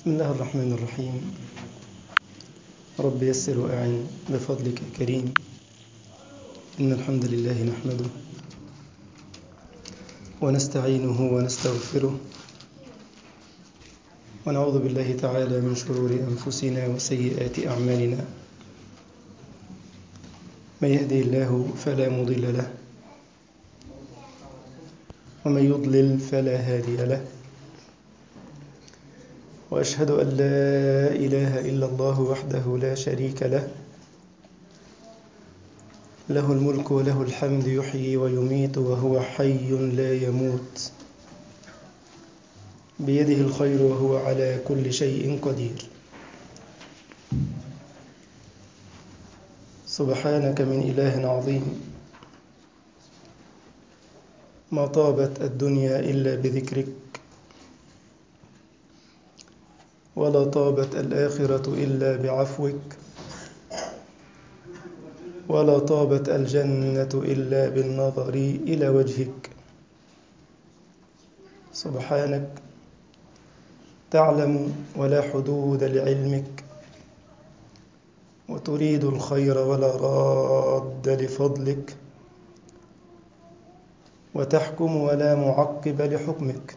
بسم الله الرحمن الرحيم رب يسر وأعن بفضلك يا كريم إن الحمد لله نحمده ونستعينه ونستغفره ونعوذ بالله تعالى من شرور أنفسنا وسيئات أعمالنا من يهدي الله فلا مضل له ومن يضلل فلا هادي له واشهد ان لا اله الا الله وحده لا شريك له له الملك وله الحمد يحيي ويميت وهو حي لا يموت بيده الخير وهو على كل شيء قدير سبحانك من اله عظيم ما طابت الدنيا الا بذكرك ولا طابت الآخرة إلا بعفوك ولا طابت الجنة إلا بالنظر إلى وجهك سبحانك تعلم ولا حدود لعلمك وتريد الخير ولا راد لفضلك وتحكم ولا معقب لحكمك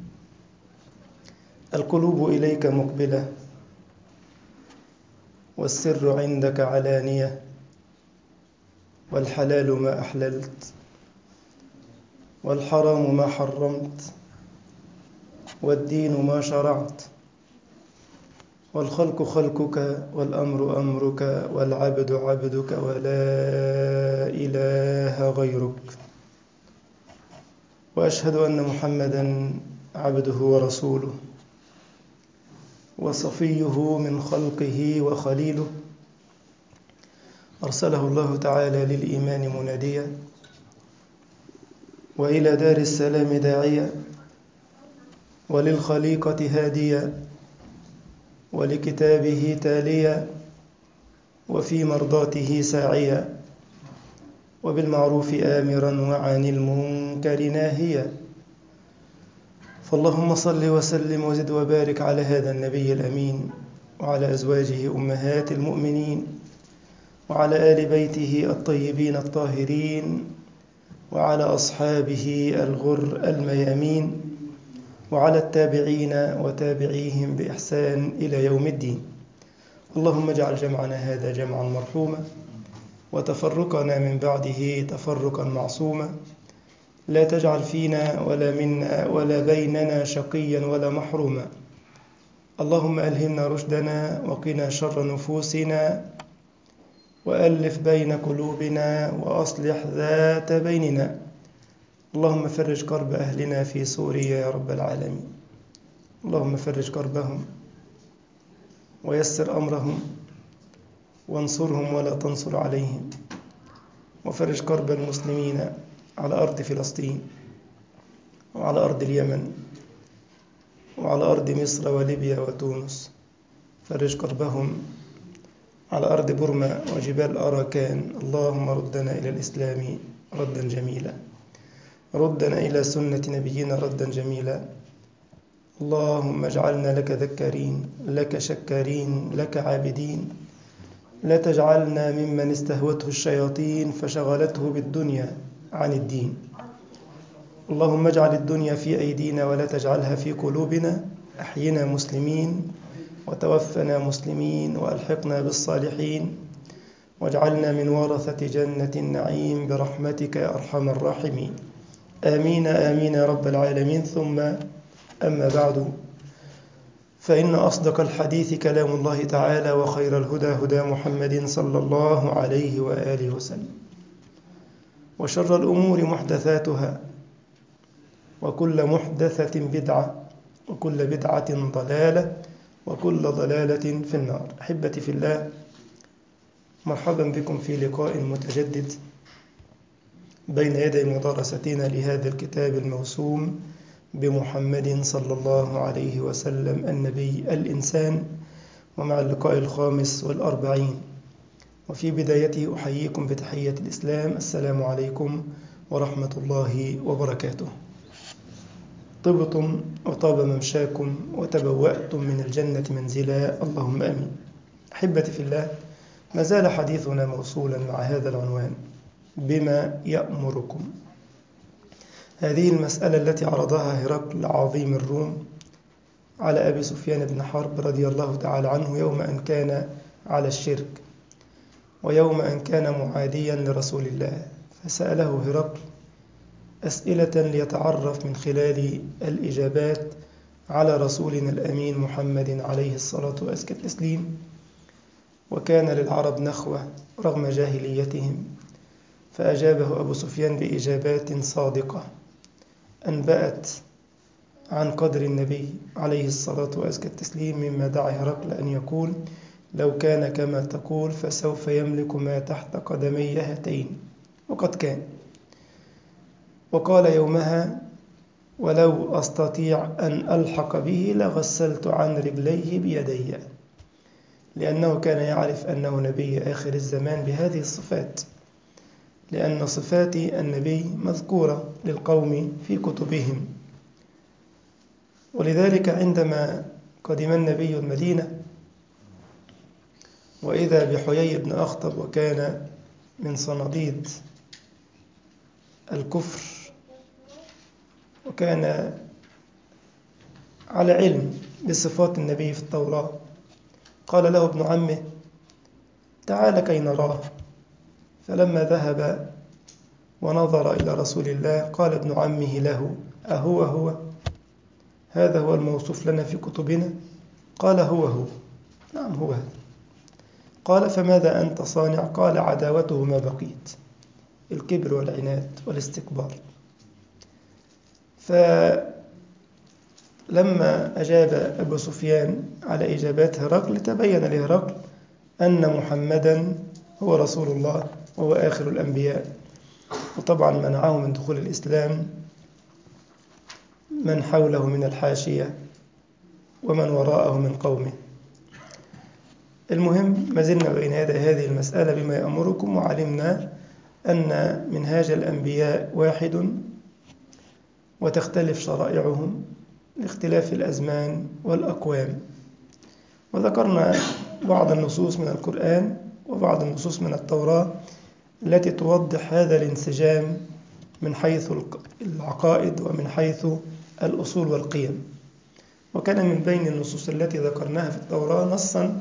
القلوب إليك مقبلة والسر عندك علانية والحلال ما أحللت والحرام ما حرمت والدين ما شرعت والخلق خلقك والأمر أمرك والعبد عبدك ولا إله غيرك وأشهد أن محمدا عبده ورسوله وصفيه من خلقه وخليله أرسله الله تعالى للإيمان مناديا وإلى دار السلام داعيا وللخليقة هاديا ولكتابه تاليا وفي مرضاته ساعيا وبالمعروف آمرا وعن المنكر ناهيا فاللهم صل وسلم وزد وبارك على هذا النبي الأمين وعلى أزواجه أمهات المؤمنين وعلى آل بيته الطيبين الطاهرين وعلى أصحابه الغر الميامين وعلى التابعين وتابعيهم بإحسان إلى يوم الدين اللهم اجعل جمعنا هذا جمعا مرحوما وتفرقنا من بعده تفرقا معصوما لا تجعل فينا ولا منا ولا بيننا شقيا ولا محروما اللهم ألهمنا رشدنا وقنا شر نفوسنا وألف بين قلوبنا وأصلح ذات بيننا اللهم فرج كرب أهلنا في سوريا يا رب العالمين اللهم فرج كربهم ويسر أمرهم وانصرهم ولا تنصر عليهم وفرج كرب المسلمين على أرض فلسطين وعلى أرض اليمن وعلى أرض مصر وليبيا وتونس فرج كربهم على أرض بورما وجبال أراكان اللهم ردنا إلى الإسلام ردا جميلا ردنا إلى سنة نبينا ردا جميلا اللهم اجعلنا لك ذكارين لك شكارين لك عابدين لا تجعلنا ممن استهوته الشياطين فشغلته بالدنيا عن الدين اللهم اجعل الدنيا في أيدينا ولا تجعلها في قلوبنا أحينا مسلمين وتوفنا مسلمين وألحقنا بالصالحين واجعلنا من ورثة جنة النعيم برحمتك يا أرحم الراحمين آمين آمين يا رب العالمين ثم أما بعد فإن أصدق الحديث كلام الله تعالى وخير الهدى هدى محمد صلى الله عليه وآله وسلم وشر الأمور محدثاتها وكل محدثة بدعة وكل بدعة ضلالة وكل ضلالة في النار أحبتي في الله مرحبا بكم في لقاء متجدد بين يدي مدارستنا لهذا الكتاب الموسوم بمحمد صلى الله عليه وسلم النبي الإنسان ومع اللقاء الخامس والأربعين وفي بدايته أحييكم بتحية الإسلام السلام عليكم ورحمة الله وبركاته طبتم وطاب ممشاكم وتبوأتم من الجنة منزلا اللهم آمين أحبتي في الله ما زال حديثنا موصولا مع هذا العنوان بما يأمركم هذه المسألة التي عرضها هرقل عظيم الروم على أبي سفيان بن حرب رضي الله تعالى عنه يوم أن كان على الشرك ويوم أن كان معاديا لرسول الله فسأله هرقل أسئلة ليتعرف من خلال الإجابات على رسولنا الأمين محمد عليه الصلاة وأزكى التسليم وكان للعرب نخوة رغم جاهليتهم فأجابه أبو سفيان بإجابات صادقة أنبأت عن قدر النبي عليه الصلاة وأزكى التسليم مما دعا هرقل أن يقول لو كان كما تقول فسوف يملك ما تحت قدمي هاتين وقد كان وقال يومها ولو أستطيع أن ألحق به لغسلت عن رجليه بيدي لأنه كان يعرف أنه نبي آخر الزمان بهذه الصفات لأن صفات النبي مذكورة للقوم في كتبهم ولذلك عندما قدم النبي المدينة وإذا بحيي بن أخطب وكان من صناديد الكفر وكان على علم بصفات النبي في التوراة قال له ابن عمه تعال كي نراه فلما ذهب ونظر إلى رسول الله قال ابن عمه له أهو هو هذا هو الموصوف لنا في كتبنا قال هو هو نعم هو هذا قال فماذا أنت صانع قال عداوته ما بقيت الكبر والعناد والاستكبار فلما أجاب أبو سفيان على إجابات هرقل تبين لهرقل أن محمدا هو رسول الله وهو آخر الأنبياء وطبعا منعه من دخول الإسلام من حوله من الحاشية ومن وراءه من قومه المهم ما زلنا بين يدي هذه المسألة بما يأمركم وعلمنا أن منهاج الأنبياء واحد وتختلف شرائعهم لاختلاف الأزمان والأقوام وذكرنا بعض النصوص من القرآن وبعض النصوص من التوراة التي توضح هذا الانسجام من حيث العقائد ومن حيث الأصول والقيم وكان من بين النصوص التي ذكرناها في التوراة نصا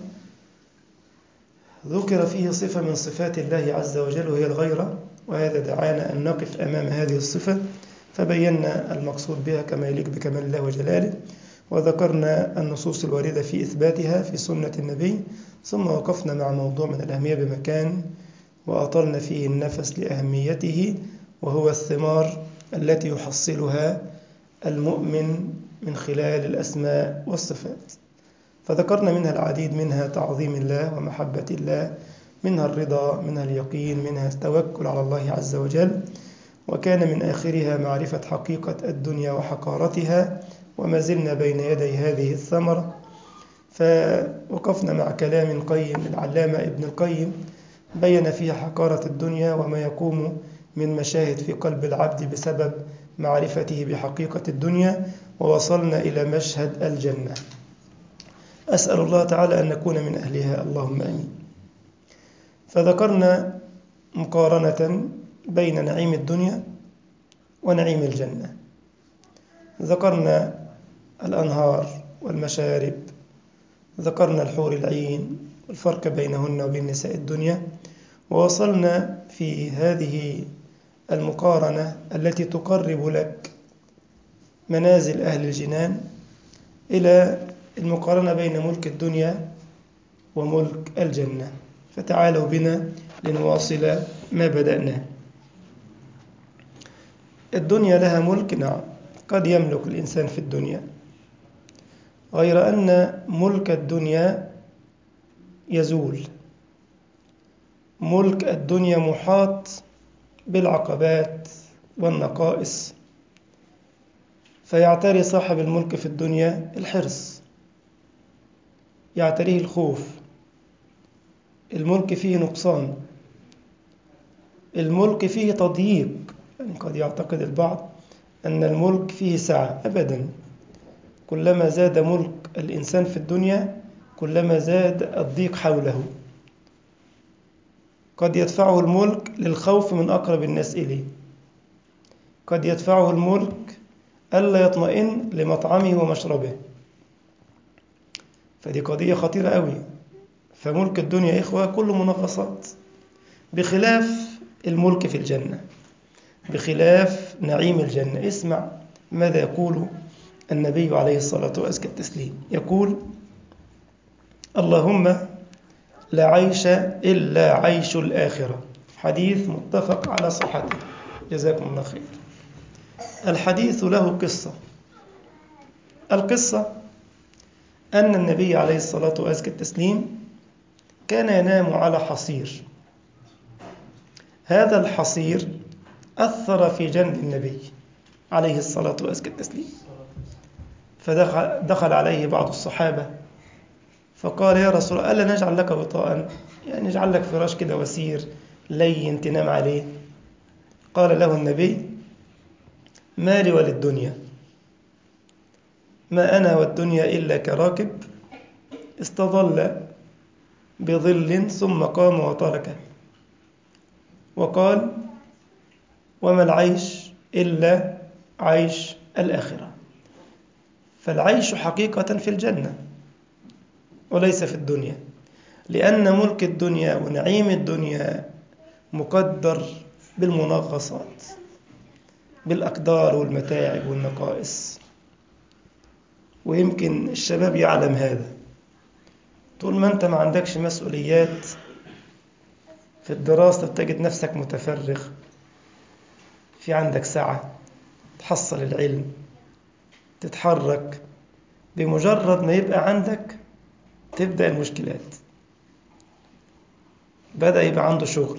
ذكر فيه صفة من صفات الله عز وجل وهي الغيرة وهذا دعانا أن نقف أمام هذه الصفة فبينا المقصود بها كما يليق بكمال الله وجلاله وذكرنا النصوص الواردة في إثباتها في سنة النبي ثم وقفنا مع موضوع من الأهمية بمكان وأطلنا فيه النفس لأهميته وهو الثمار التي يحصلها المؤمن من خلال الأسماء والصفات فذكرنا منها العديد منها تعظيم الله ومحبة الله منها الرضا منها اليقين منها التوكل على الله عز وجل وكان من آخرها معرفة حقيقة الدنيا وحقارتها وما زلنا بين يدي هذه الثمرة فوقفنا مع كلام قيم العلامة ابن القيم بين فيها حقارة الدنيا وما يقوم من مشاهد في قلب العبد بسبب معرفته بحقيقة الدنيا ووصلنا إلى مشهد الجنة أسأل الله تعالى أن نكون من أهلها اللهم أمين فذكرنا مقارنة بين نعيم الدنيا ونعيم الجنة ذكرنا الأنهار والمشارب ذكرنا الحور العين والفرق بينهن وبين نساء الدنيا ووصلنا في هذه المقارنة التي تقرب لك منازل أهل الجنان إلى المقارنة بين ملك الدنيا وملك الجنة فتعالوا بنا لنواصل ما بدأناه الدنيا لها ملك نعم قد يملك الإنسان في الدنيا غير أن ملك الدنيا يزول ملك الدنيا محاط بالعقبات والنقائص فيعتري صاحب الملك في الدنيا الحرص يعتريه الخوف الملك فيه نقصان الملك فيه تضييق يعني قد يعتقد البعض أن الملك فيه سعة أبدا كلما زاد ملك الإنسان في الدنيا كلما زاد الضيق حوله قد يدفعه الملك للخوف من أقرب الناس إليه قد يدفعه الملك ألا يطمئن لمطعمه ومشربه فدي قضية خطيرة قوي فملك الدنيا يا إخوة كله منغصات بخلاف الملك في الجنة بخلاف نعيم الجنة اسمع ماذا يقول النبي عليه الصلاة وأزكى التسليم يقول اللهم لا عيش إلا عيش الآخرة حديث متفق على صحته جزاكم الله خير الحديث له قصة القصة أن النبي عليه الصلاة وأزكى التسليم كان ينام على حصير هذا الحصير أثر في جنب النبي عليه الصلاة وأزكى التسليم فدخل دخل عليه بعض الصحابة فقال يا رسول الله ألا نجعل لك وطاء يعني نجعل لك فراش كده وسير لين تنام عليه قال له النبي ما لي وللدنيا ما أنا والدنيا إلا كراكب استظل بظل ثم قام وتركه وقال وما العيش إلا عيش الآخرة فالعيش حقيقة في الجنة وليس في الدنيا لأن ملك الدنيا ونعيم الدنيا مقدر بالمنغصات بالأقدار والمتاعب والنقائص ويمكن الشباب يعلم هذا طول ما أنت ما عندكش مسؤوليات في الدراسة تجد نفسك متفرغ في عندك سعة تحصل العلم تتحرك بمجرد ما يبقى عندك تبدأ المشكلات بدأ يبقى عنده شغل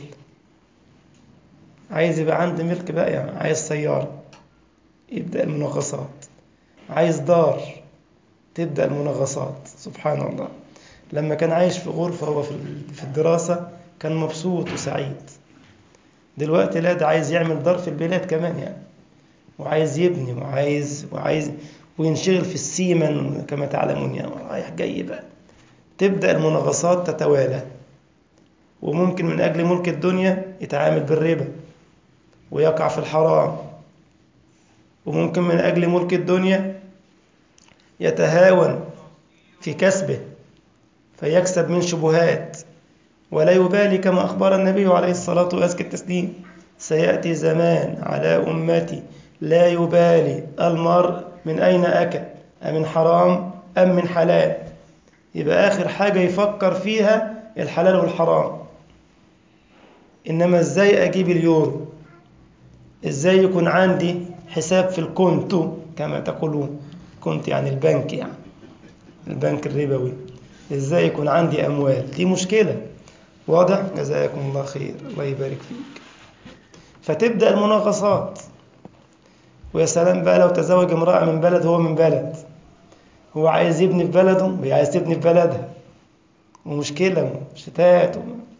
عايز يبقى عنده ملك بقى يعني عايز سيارة يبدأ المنغصات عايز دار تبدأ المنغصات سبحان الله لما كان عايش في غرفة هو في الدراسة كان مبسوط وسعيد دلوقتي لا ده عايز يعمل دار في البلاد كمان يعني وعايز يبني وعايز وعايز وينشغل في السيمن كما تعلمون يعني رايح جاي بقى تبدأ المنغصات تتوالى وممكن من أجل ملك الدنيا يتعامل بالربا ويقع في الحرام وممكن من أجل ملك الدنيا يتهاون في كسبه فيكسب من شبهات ولا يبالي كما أخبر النبي عليه الصلاة وأزكى التسليم سيأتي زمان على أمتي لا يبالي المرء من أين أكل أمن حرام أم من حلال يبقى آخر حاجة يفكر فيها الحلال والحرام إنما إزاي أجيب اليورو إزاي يكون عندي حساب في الكونتو كما تقولون كنت يعني البنك يعني البنك الربوي إزاي يكون عندي أموال دي مشكلة واضح جزاكم الله خير الله يبارك فيك فتبدأ المناقصات ويا سلام بقى لو تزوج امرأة من بلد هو من بلد هو عايز يبني في بلده وهي عايز تبني في بلدها ومشكلة شتات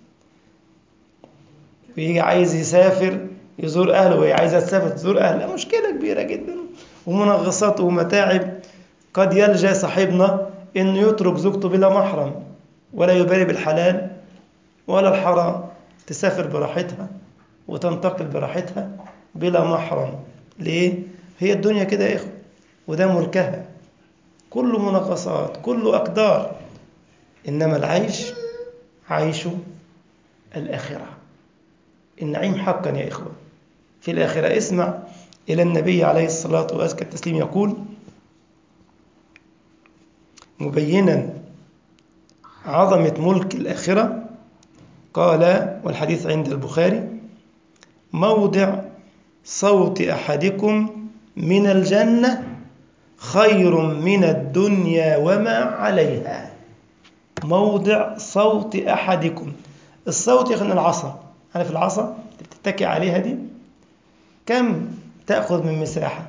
ويجي عايز يسافر يزور أهله وهي عايزة تسافر تزور أهلها مشكلة كبيرة جدا ومنغصات ومتاعب قد يلجأ صاحبنا إنه يترك زوجته بلا محرم ولا يبالي بالحلال ولا الحرام تسافر براحتها وتنتقل براحتها بلا محرم ليه؟ هي الدنيا كده يا إخوة وده ملكها كله منغصات كله أقدار إنما العيش عيش الآخرة النعيم حقا يا إخوة في الآخرة اسمع إلى النبي عليه الصلاة وأزكى التسليم يقول مبينا عظمة ملك الآخرة قال والحديث عند البخاري موضع صوت أحدكم من الجنة خير من الدنيا وما عليها موضع صوت أحدكم الصوت يخن العصا عارف العصا بتتكي عليها دي كم تأخذ من مساحة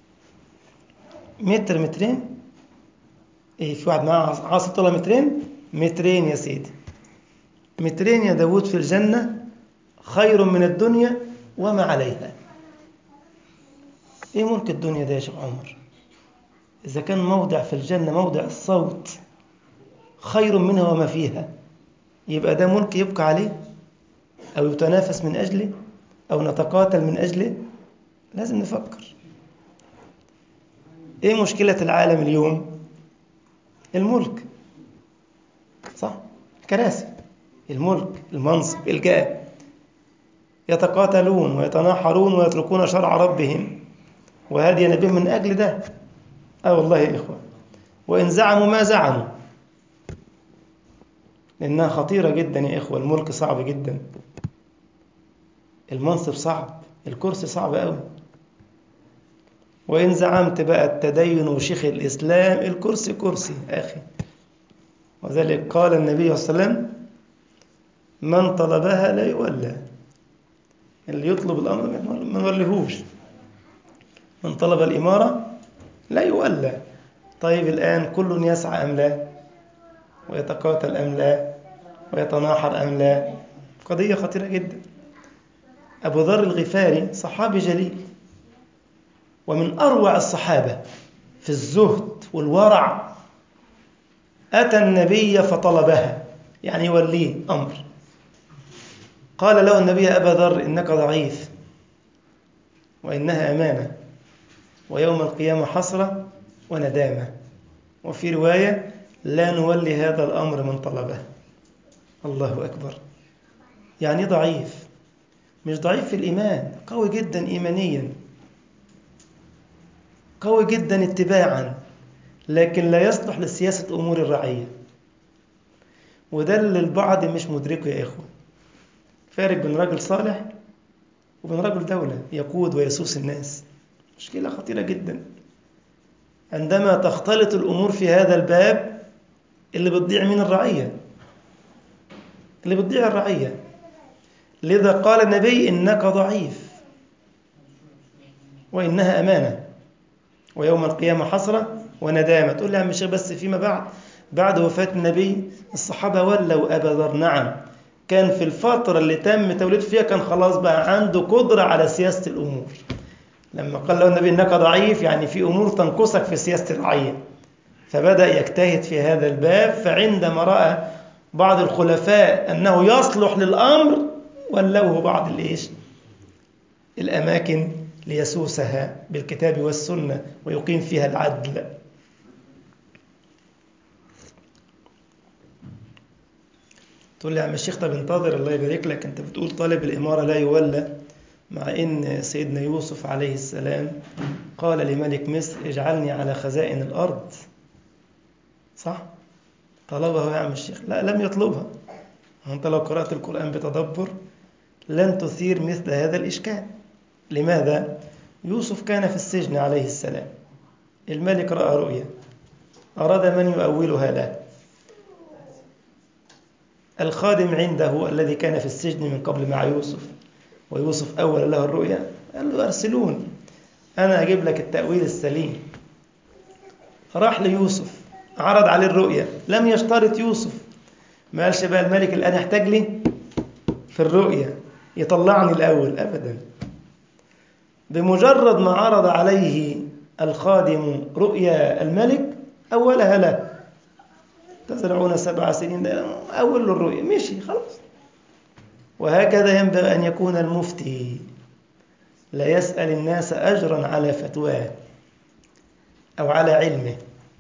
متر مترين ايه في واحد معاه عصا طولها مترين مترين يا سيدي مترين يا داود في الجنة خير من الدنيا وما عليها إيه ملك الدنيا ده يا شيخ عمر إذا كان موضع في الجنة موضع الصوت خير منها وما فيها يبقى ده ملك يبقى عليه أو يتنافس من أجله أو نتقاتل من أجله لازم نفكر إيه مشكلة العالم اليوم الملك صح الكراسي الملك المنصب الجاه يتقاتلون ويتناحرون ويتركون شرع ربهم وهدي نبيهم من أجل ده آه والله يا إخوة وإن زعموا ما زعموا لأنها خطيرة جدا يا إخوة الملك صعب جدا المنصب صعب الكرسي صعب قوي وإن زعمت بقى التدين وشيخ الإسلام الكرسي كرسي أخي وذلك قال النبي صلى الله عليه وسلم من طلبها لا يولى اللي يطلب الأمر ما نوليهوش من طلب الإمارة لا يولى طيب الآن كل يسعى أم لا ويتقاتل أم لا ويتناحر أم لا قضية خطيرة جدا أبو ذر الغفاري صحابي جليل ومن أروع الصحابة في الزهد والورع أتى النبي فطلبها يعني يوليه أمر قال له النبي يا أبا ذر إنك ضعيف وإنها أمانة ويوم القيامة حسرة وندامة وفي رواية لا نولي هذا الأمر من طلبه الله أكبر يعني ضعيف مش ضعيف في الإيمان قوي جدا إيمانيا قوي جدا اتباعا لكن لا يصلح لسياسة أمور الرعية وده اللي البعض مش مدركه يا إخوة فارق بين رجل صالح وبين رجل دولة يقود ويسوس الناس مشكلة خطيرة جدا عندما تختلط الأمور في هذا الباب اللي بتضيع من الرعية اللي بتضيع الرعية لذا قال النبي إنك ضعيف وإنها أمانة ويوم القيامة حسرة وندامة تقول لي يا عم الشيخ بس فيما بعد بعد وفاة النبي الصحابة ولوا أبا ذر نعم كان في الفترة اللي تم توليد فيها كان خلاص بقى عنده قدرة على سياسة الأمور لما قال له النبي إنك ضعيف يعني في أمور تنقصك في سياسة الرعية فبدأ يجتهد في هذا الباب فعندما رأى بعض الخلفاء أنه يصلح للأمر ولوه بعض الإيش الأماكن ليسوسها بالكتاب والسنة ويقيم فيها العدل تقول لي يا عم الشيخ طب انتظر الله يبارك لك انت بتقول طالب الإمارة لا يولى مع ان سيدنا يوسف عليه السلام قال لملك مصر اجعلني على خزائن الأرض صح؟ طلبه يا عم الشيخ لا لم يطلبها أنت لو قرأت القرآن بتدبر لن تثير مثل هذا الإشكال لماذا؟ يوسف كان في السجن عليه السلام الملك رأى رؤيا أراد من يؤولها له الخادم عنده الذي كان في السجن من قبل مع يوسف ويوسف أول له الرؤيا قال له أرسلون أنا أجيب لك التأويل السليم راح ليوسف عرض عليه الرؤيا لم يشترط يوسف ما قالش بقى الملك الآن يحتاج لي في الرؤيا يطلعني الأول أبدا بمجرد ما عرض عليه الخادم رؤيا الملك أولها له تزرعون سبع سنين أول له الرؤيا مشي خلاص وهكذا ينبغي أن يكون المفتي لا يسأل الناس أجرا على فتواه أو على علمه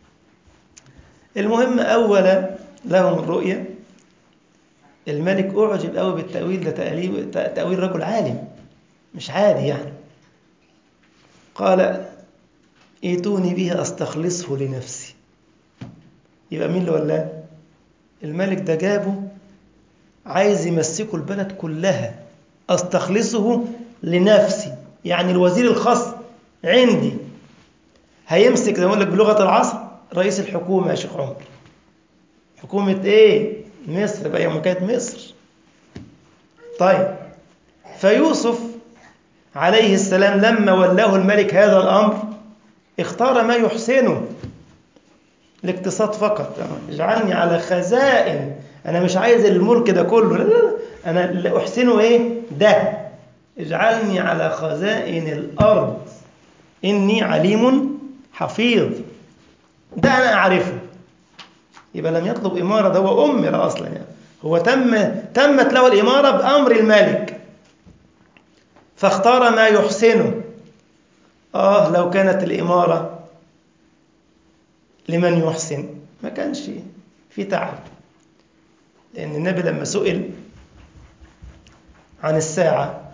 المهم أول لهم الرؤيا الملك أعجب قوي بالتأويل ده تأويل رجل عالم مش عادي يعني قال ائتوني به أستخلصه لنفسي يبقى مين اللي ولاه الملك ده جابه عايز يمسكه البلد كلها أستخلصه لنفسي يعني الوزير الخاص عندي هيمسك زي ما لك بلغة العصر رئيس الحكومة يا شيخ عمر حكومة ايه مصر بقى يوم كانت مصر طيب فيوسف عليه السلام لما ولاه الملك هذا الأمر اختار ما يحسنه الاقتصاد فقط اجعلني على خزائن أنا مش عايز الملك ده كله لا لا لا أنا اللي أحسنه إيه ده اجعلني على خزائن الأرض إني عليم حفيظ ده أنا أعرفه يبقى لم يطلب إمارة ده هو أمر أصلا يعني هو تم تمت له الإمارة بأمر الملك فاختار ما يحسنه آه لو كانت الإمارة لمن يحسن ما كانش في تعب لأن النبي لما سئل عن الساعة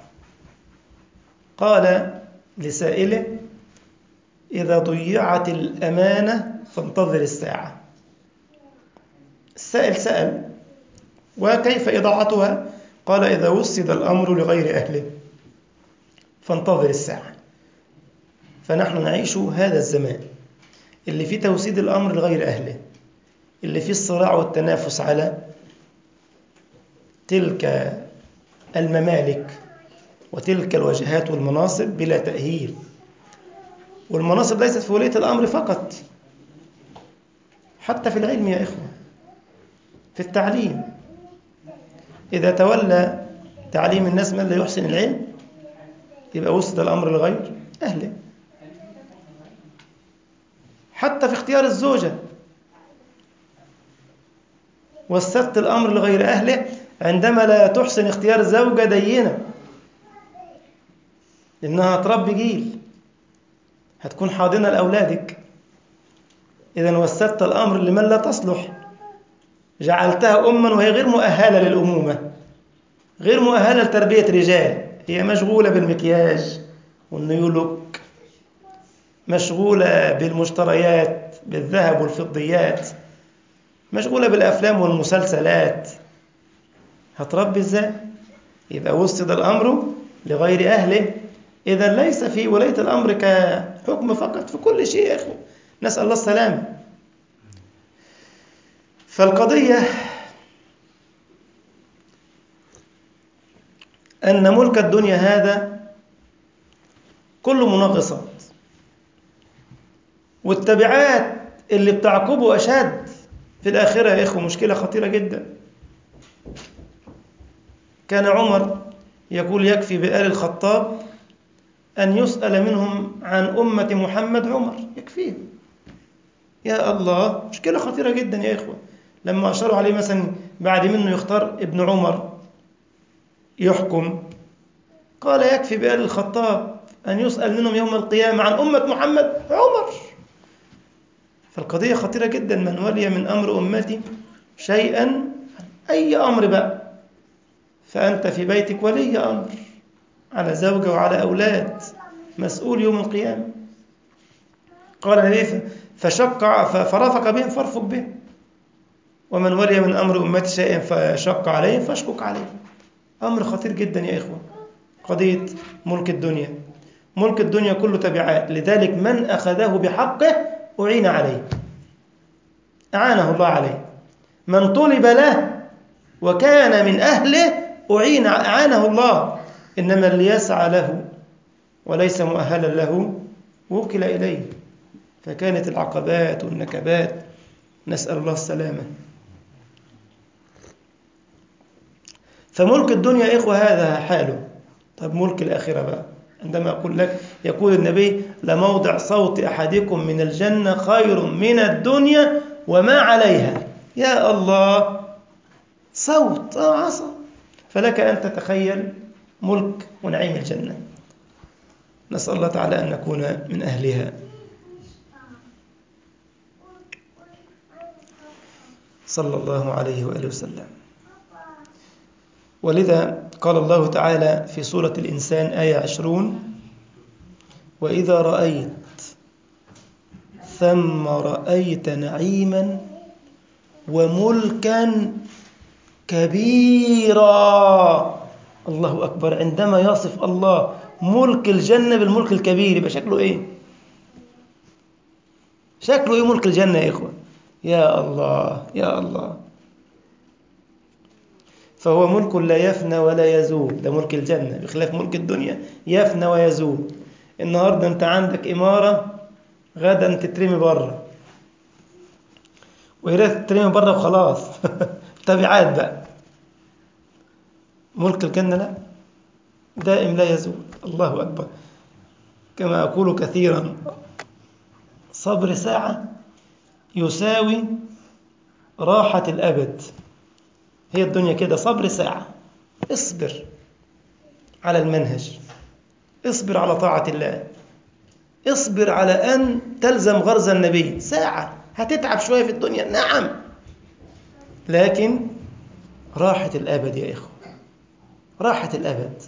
قال لسائله إذا ضيعت الأمانة فانتظر الساعة السائل سأل وكيف إضاعتها قال إذا وسد الأمر لغير أهله فانتظر الساعة فنحن نعيش هذا الزمان اللي فيه توسيد الأمر لغير أهله اللي فيه الصراع والتنافس على تلك الممالك وتلك الوجهات والمناصب بلا تأهيل والمناصب ليست في ولية الأمر فقط حتى في العلم يا إخوة في التعليم إذا تولى تعليم الناس من لا يحسن العلم يبقى وسد الأمر لغير أهله حتى في اختيار الزوجة وسدت الأمر لغير أهله عندما لا تحسن اختيار زوجة دينة لأنها تربي جيل هتكون حاضنة لأولادك إذا وسدت الأمر لمن لا تصلح جعلتها أما وهي غير مؤهلة للأمومة غير مؤهلة لتربية رجال هي مشغولة بالمكياج والنيولوك مشغولة بالمشتريات بالذهب والفضيات مشغولة بالأفلام والمسلسلات هتربي ازاي؟ يبقى وسد الأمر لغير أهله إذا ليس في ولاية الأمر كحكم فقط في كل شيء يا إخوة نسأل الله السلامة فالقضية أن ملك الدنيا هذا كله منغصات والتبعات اللي بتعقبه أشد في الآخرة يا إخوة مشكلة خطيرة جدا كان عمر يقول يكفي بآل الخطاب أن يسأل منهم عن أمة محمد عمر يكفيه يا الله مشكلة خطيرة جدا يا إخوة لما أشاروا عليه مثلا بعد منه يختار ابن عمر يحكم قال يكفي بآل الخطاب أن يسأل منهم يوم القيامة عن أمة محمد عمر فالقضية خطيرة جدا من ولي من أمر أمتي شيئا أي أمر بقى فأنت في بيتك ولي أمر على زوجة وعلى أولاد مسؤول يوم القيامة قال النبي فشق فرافق بهم فارفق بهم ومن ولي من أمر أمتي شيئا فشق عليه فاشكك عليه أمر خطير جدا يا إخوة قضية ملك الدنيا ملك الدنيا كله تبعات لذلك من أخذه بحقه أعين عليه أعانه الله عليه من طلب له وكان من أهله أعين أعانه الله إنما اللي يسعى له وليس مؤهلا له وكل إليه فكانت العقبات والنكبات نسأل الله السلامة فملك الدنيا يا إخوة هذا حاله طب ملك الآخرة بقى عندما أقول لك يقول النبي لموضع صوت أحدكم من الجنة خير من الدنيا وما عليها يا الله صوت آه عصا فلك أن تتخيل ملك ونعيم الجنة نسأل الله تعالى أن نكون من أهلها صلى الله عليه وآله وسلم ولذا قال الله تعالى في سورة الإنسان آية عشرون وإذا رأيت ثم رأيت نعيما وملكا كبيرا الله أكبر عندما يصف الله ملك الجنة بالملك الكبير يبقى شكله إيه شكله إيه ملك الجنة يا إخوة يا الله يا الله فهو ملك لا يفنى ولا يزول ده ملك الجنة بخلاف ملك الدنيا يفنى ويزول النهاردة أنت عندك إمارة غدا تترمي بره ويا تترمي بره وخلاص تبعات بقى ملك الجنة لا دائم لا يزول الله أكبر كما أقول كثيرا صبر ساعة يساوي راحة الأبد هي الدنيا كده صبر ساعة اصبر على المنهج اصبر على طاعة الله اصبر على أن تلزم غرز النبي ساعة هتتعب شوية في الدنيا نعم لكن راحة الأبد يا إخوة راحة الأبد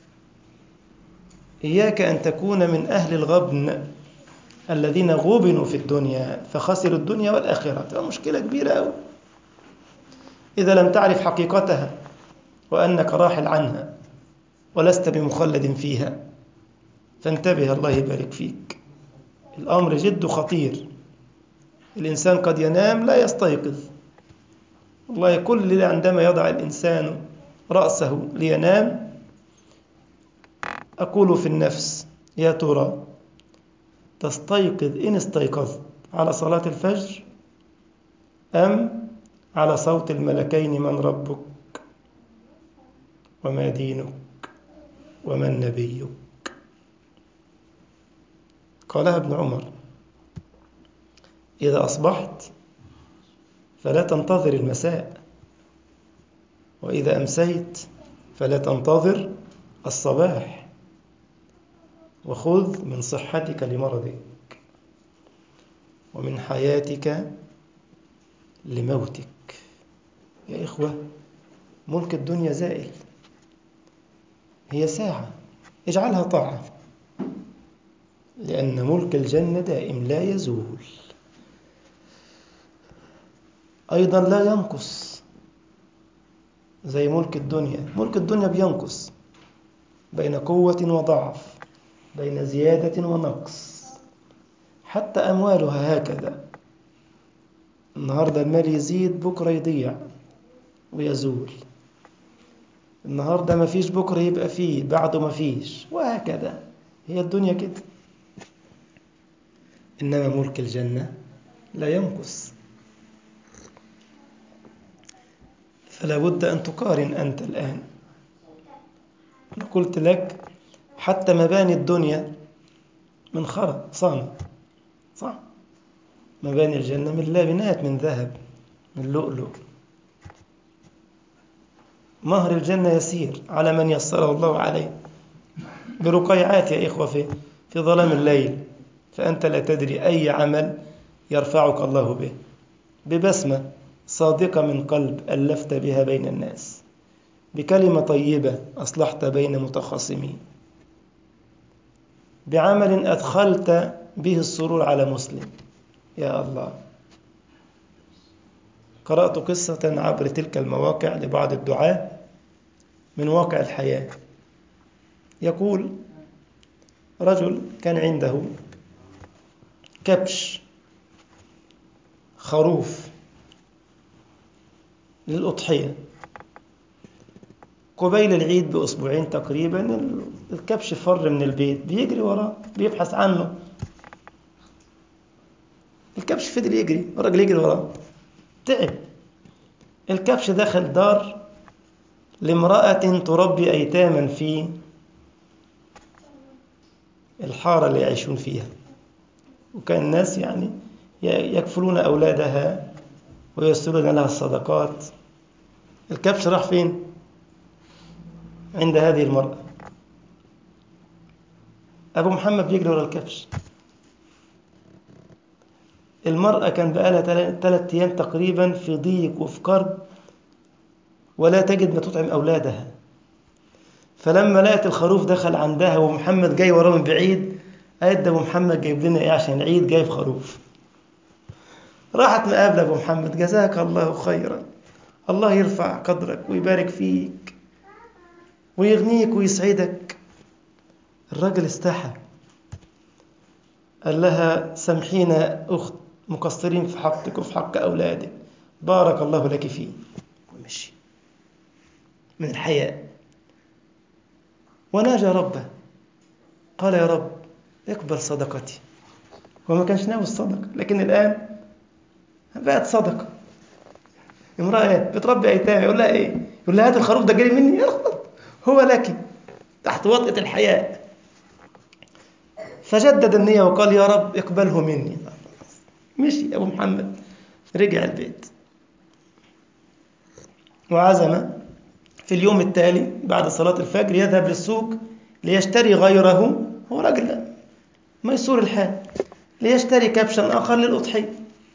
إياك أن تكون من أهل الغبن الذين غبنوا في الدنيا فخسروا الدنيا والآخرة تبقى مشكلة كبيرة أوي إذا لم تعرف حقيقتها وأنك راحل عنها ولست بمخلد فيها فانتبه الله يبارك فيك الأمر جد خطير الإنسان قد ينام لا يستيقظ والله كل عندما يضع الإنسان رأسه لينام أقول في النفس يا ترى تستيقظ إن استيقظت على صلاة الفجر أم على صوت الملكين من ربك وما دينك ومن نبيك قالها ابن عمر إذا أصبحت فلا تنتظر المساء وإذا أمسيت فلا تنتظر الصباح وخذ من صحتك لمرضك ومن حياتك لموتك يا إخوة ملك الدنيا زائل هي ساعة اجعلها طاعة لأن ملك الجنة دائم لا يزول أيضا لا ينقص زي ملك الدنيا ملك الدنيا بينقص بين قوة وضعف بين زيادة ونقص حتى أموالها هكذا النهاردة المال يزيد بكرة يضيع ويزول النهاردة ما فيش بكرة يبقى فيه بعده ما فيش وهكذا هي الدنيا كده إنما ملك الجنة لا ينقص فلا بد أن تقارن أنت الآن أنا قلت لك حتى مباني الدنيا من خرق صامت صح مباني الجنة من لابنات من ذهب من لؤلؤ مهر الجنة يسير على من يسره الله عليه برقيعات يا إخوة في, في ظلام الليل فأنت لا تدري أي عمل يرفعك الله به ببسمة صادقة من قلب ألفت بها بين الناس بكلمة طيبة أصلحت بين متخاصمين بعمل أدخلت به السرور على مسلم يا الله قرأت قصة عبر تلك المواقع لبعض الدعاة من واقع الحياة يقول رجل كان عنده كبش خروف للأضحية قبيل العيد بأسبوعين تقريبا الكبش فر من البيت بيجري وراه بيبحث عنه الكبش فضل يجري الراجل يجري وراه تعب الكبش دخل دار لامرأة تربي أيتاما في الحارة اللي يعيشون فيها وكان الناس يعني يكفلون أولادها ويرسلون لها الصدقات الكبش راح فين؟ عند هذه المرأة أبو محمد بيجري ورا الكبش المرأة كان بقالها ثلاث أيام تقريبا في ضيق وفي كرب ولا تجد ما تطعم أولادها فلما لقت الخروف دخل عندها ومحمد جاي وراه من بعيد قالت ده أبو محمد جايب لنا إيه عشان العيد جايب خروف راحت مقابلة أبو محمد جزاك الله خيرا الله يرفع قدرك ويبارك فيك ويغنيك ويسعدك الراجل استحى قال لها سامحينا أخت مقصرين في حقك وفي حق أولادك بارك الله لك فيه ومشي من الحياء وناجى ربه قال يا رب اقبل صدقتي وما كانش ناوي الصدقة لكن الآن بقت صدقة امرأة بتربي أيتام يقول لها إيه؟ يقول لها هات الخروف ده جاي مني هو لك تحت وطئة الحياء فجدد النية وقال يا رب اقبله مني مشي أبو محمد رجع البيت وعزم في اليوم التالي بعد صلاة الفجر يذهب للسوق ليشتري غيره هو راجل ميسور الحال ليشتري كبشا آخر للأضحية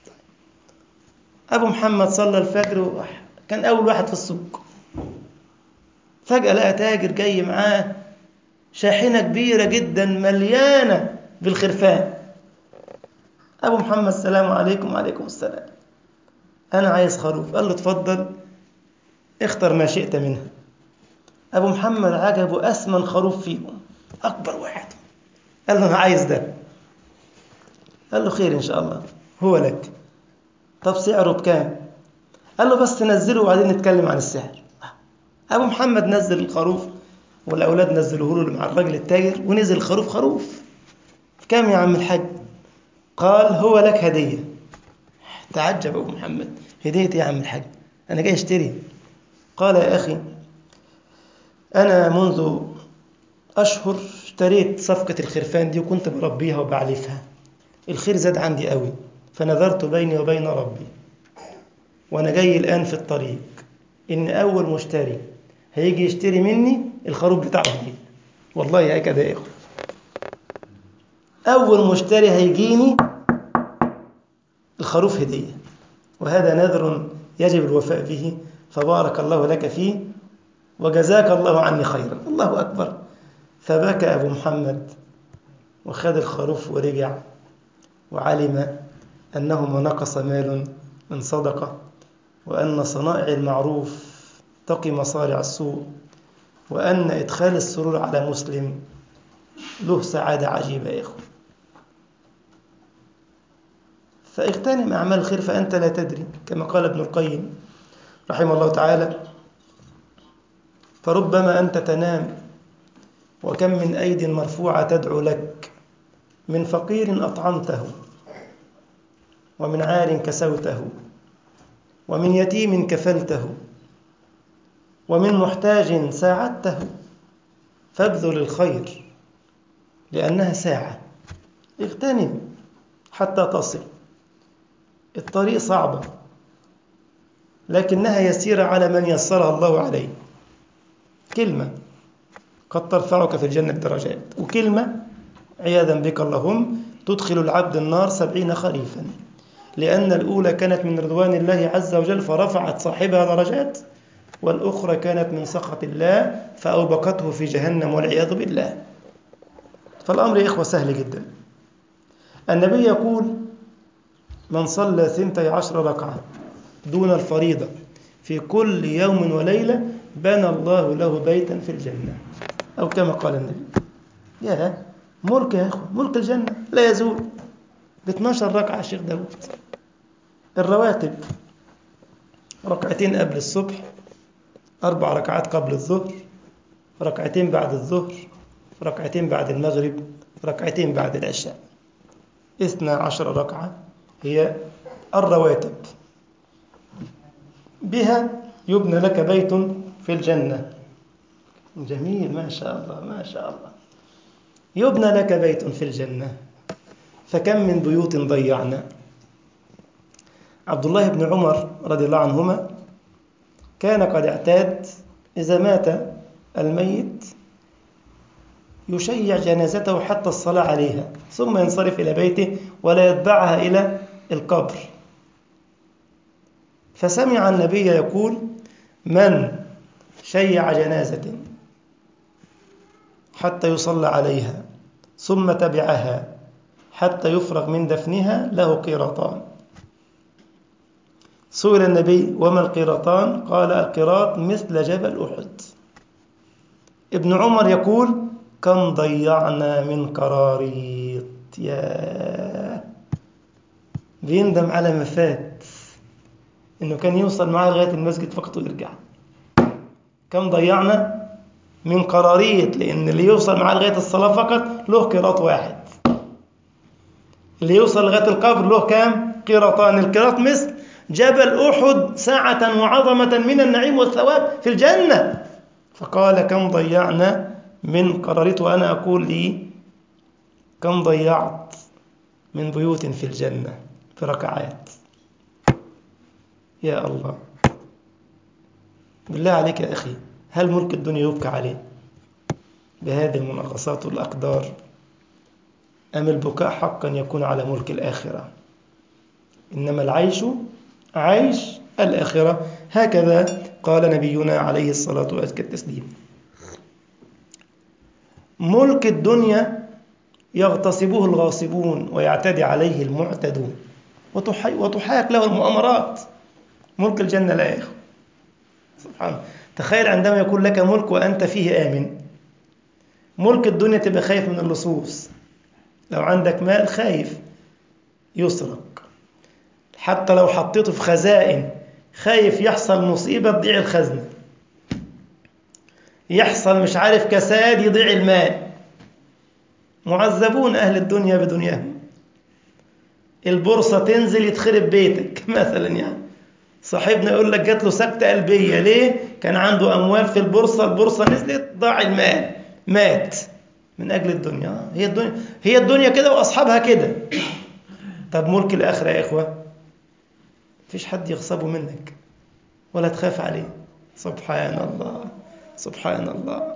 أبو محمد صلى الفجر كان أول واحد في السوق فجأة لقى تاجر جاي معاه شاحنة كبيرة جدا مليانة بالخرفان أبو محمد السلام عليكم وعليكم السلام أنا عايز خروف قال له اتفضل اختر ما شئت منها أبو محمد عجبه أثمن خروف فيهم أكبر واحد قال له أنا عايز ده قال له خير إن شاء الله هو لك طب سعره بكام قال له بس نزله وبعدين نتكلم عن السعر أبو محمد نزل الخروف والأولاد نزلوه له مع الراجل التاجر ونزل الخروف خروف كام يا عم الحاج قال هو لك هدية تعجب أبو محمد هدية يا عم الحاج أنا جاي أشتري قال يا أخي أنا منذ أشهر اشتريت صفقة الخرفان دي وكنت بربيها وبعلفها الخير زاد عندي قوي فنظرت بيني وبين ربي وأنا جاي الآن في الطريق إن أول مشتري هيجي يشتري مني الخروف بتاعه هدية والله هكذا يا إخوة أول مشتري هيجيني الخروف هدية وهذا نذر يجب الوفاء به فبارك الله لك فيه وجزاك الله عني خيرا الله أكبر فبكى أبو محمد وخذ الخروف ورجع وعلم أنه ما نقص مال من صدقة وأن صنائع المعروف تقي مصارع السوء وأن إدخال السرور على مسلم له سعادة عجيبة يا إخوة فاغتنم أعمال الخير فأنت لا تدري كما قال ابن القيم رحمه الله تعالى فربما أنت تنام وكم من أيد مرفوعة تدعو لك من فقير أطعمته ومن عار كسوته ومن يتيم كفلته ومن محتاج ساعدته فابذل الخير لأنها ساعة اغتنم حتى تصل الطريق صعبة لكنها يسيرة على من يسرها الله عليه كلمة قد ترفعك في الجنة درجات وكلمة عياذا بك اللهم تدخل العبد النار سبعين خريفا لأن الأولى كانت من رضوان الله عز وجل فرفعت صاحبها درجات والأخرى كانت من سخط الله فأوبقته في جهنم والعياذ بالله فالأمر يا إخوة سهل جدا النبي يقول من صلى ثنتي عشر ركعة دون الفريضة في كل يوم وليلة بنى الله له بيتا في الجنة أو كما قال النبي يا ملك يا إخوة ملك الجنة لا يزول ب 12 ركعة يا شيخ داود الرواتب ركعتين قبل الصبح أربع ركعات قبل الظهر ركعتين بعد الظهر ركعتين بعد المغرب ركعتين بعد العشاء اثنا عشر ركعة هي الرواتب بها يبنى لك بيت في الجنة جميل ما شاء الله ما شاء الله يبنى لك بيت في الجنة فكم من بيوت ضيعنا عبد الله بن عمر رضي الله عنهما كان قد اعتاد إذا مات الميت يشيع جنازته حتى الصلاة عليها ثم ينصرف إلى بيته ولا يتبعها إلى القبر فسمع النبي يقول من شيع جنازة حتى يصلى عليها ثم تبعها حتى يفرغ من دفنها له قيراطان سئل النبي وما القيراطان قال القيراط مثل جبل أحد ابن عمر يقول كم ضيعنا من قراريط يا بيندم على ما فات انه كان يوصل معاه لغايه المسجد فقط ويرجع كم ضيعنا من قراريط لان اللي يوصل معاه لغايه الصلاه فقط له قيراط واحد اللي يوصل لغايه القبر له كام قيراطان القيراط مثل جبل احد سعه وعظمه من النعيم والثواب في الجنه فقال كم ضيعنا من قراريط وأنا أقول لي كم ضيعت من بيوت في الجنة في ركعات يا الله بالله عليك يا أخي هل ملك الدنيا يبكى عليه بهذه المناقصات والأقدار أم البكاء حقا يكون على ملك الآخرة إنما العيش عيش الآخرة هكذا قال نبينا عليه الصلاة وأزكى التسليم ملك الدنيا يغتصبه الغاصبون ويعتدي عليه المعتدون وتحاك له المؤامرات ملك الجنة لا يخ سبحان تخيل عندما يكون لك ملك وأنت فيه آمن ملك الدنيا تبقى خايف من اللصوص لو عندك مال خايف يسرق حتى لو حطيته في خزائن خايف يحصل مصيبة تضيع الخزنة يحصل مش عارف كساد يضيع المال معذبون أهل الدنيا بدنياهم البورصة تنزل يتخرب بيتك مثلا يعني صاحبنا يقول لك جات له سكتة قلبية ليه؟ كان عنده أموال في البورصة البورصة نزلت ضاع المال مات من أجل الدنيا هي الدنيا هي الدنيا كده وأصحابها كده طب ملك الآخرة يا إخوة مفيش حد يغصبه منك ولا تخاف عليه سبحان الله سبحان الله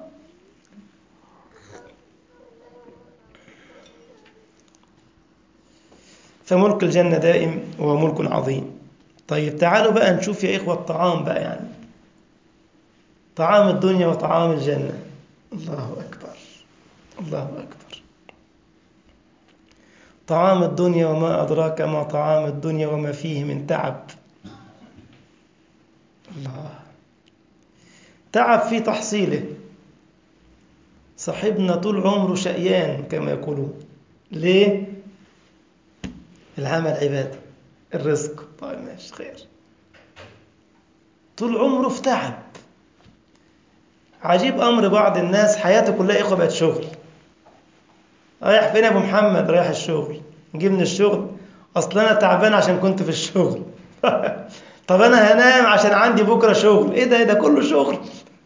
فملك الجنة دائم وهو ملك عظيم طيب تعالوا بقى نشوف يا إخوة الطعام بقى يعني طعام الدنيا وطعام الجنة الله أكبر الله أكبر طعام الدنيا وما أدراك ما طعام الدنيا وما فيه من تعب الله تعب في تحصيله صاحبنا طول عمره شقيان كما يقولون ليه؟ العمل عبادة الرزق طيب ماشي خير طول عمره في تعب عجيب أمر بعض الناس حياته كلها إخوة بقت شغل رايح فين يا أبو محمد رايح الشغل نجيب من الشغل أصل أنا تعبان عشان كنت في الشغل طب أنا هنام عشان عندي بكرة شغل إيه ده إيه ده كله شغل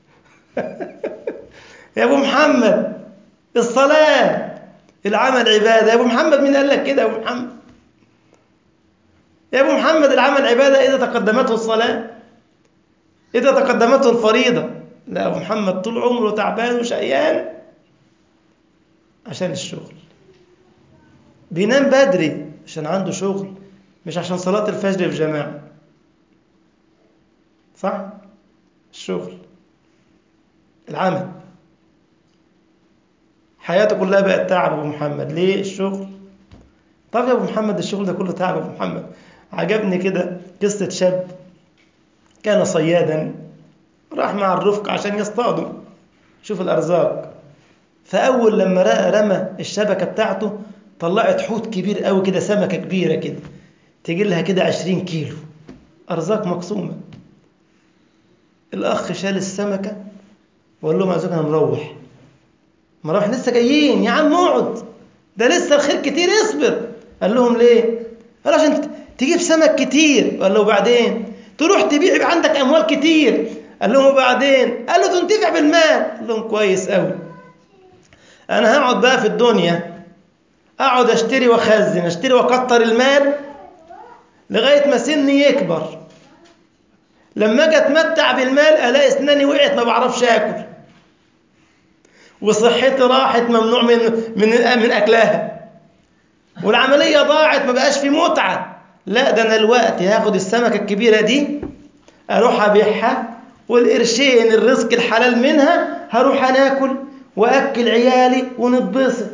يا أبو محمد الصلاة العمل عبادة يا أبو محمد مين قال لك كده يا أبو محمد يا أبو محمد العمل عبادة إذا تقدمته الصلاة إذا تقدمته الفريضة لا أبو محمد طول عمره تعبان وشقيان عشان الشغل بينام بدري عشان عنده شغل مش عشان صلاة الفجر في جماعة صح؟ الشغل العمل حياته كلها بقت تعب أبو محمد ليه الشغل؟ طب يا أبو محمد الشغل ده كله تعب أبو محمد عجبني كده قصة شاب كان صيادا راح مع الرفق عشان يصطادوا شوف الأرزاق فأول لما رأى رمى الشبكة بتاعته طلعت حوت كبير قوي كده سمكة كبيرة كده تجي لها كده عشرين كيلو أرزاق مقسومة الأخ شال السمكة وقال لهم عايزين هنروح مروح لسه جايين يا عم اقعد ده لسه الخير كتير اصبر قال لهم ليه؟ قال عشان تجيب سمك كتير قال له وبعدين تروح تبيع يبقى عندك اموال كتير قال لهم وبعدين قال له تنتفع بالمال قال لهم كويس قوي انا هقعد بقى في الدنيا اقعد اشتري واخزن اشتري واكتر المال لغايه ما سني يكبر لما اجي اتمتع بالمال الاقي اسناني وقعت ما بعرفش اكل وصحتي راحت ممنوع من من من اكلها والعمليه ضاعت ما بقاش في متعه لا ده انا الوقت هاخد السمكه الكبيره دي اروح ابيعها والقرشين الرزق الحلال منها هروح انا اكل واكل عيالي ونتبسط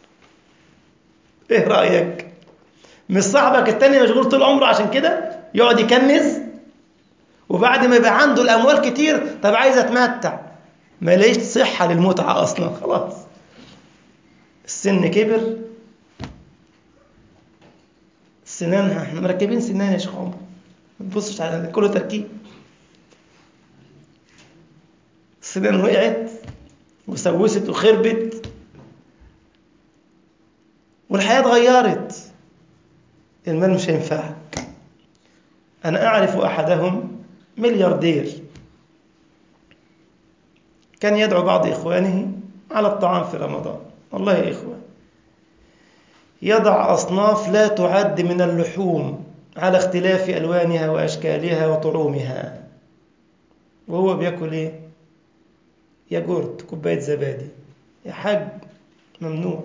ايه رايك مش صاحبك التاني مشغول طول عمره عشان كده يقعد يكنز وبعد ما يبقى عنده الاموال كتير طب عايز اتمتع ما ليش صحه للمتعه اصلا خلاص السن كبر السنان احنا مركبين سنان يا شيخ عمر ما تبصش على كله تركيب السنان وقعت وسوست وخربت والحياة اتغيرت المال مش هينفعك أنا أعرف أحدهم ملياردير كان يدعو بعض إخوانه على الطعام في رمضان والله يا إخوة يضع أصناف لا تعد من اللحوم على اختلاف ألوانها وأشكالها وطعومها وهو بياكل إيه؟ ياجورت كوباية زبادي يا حاج ممنوع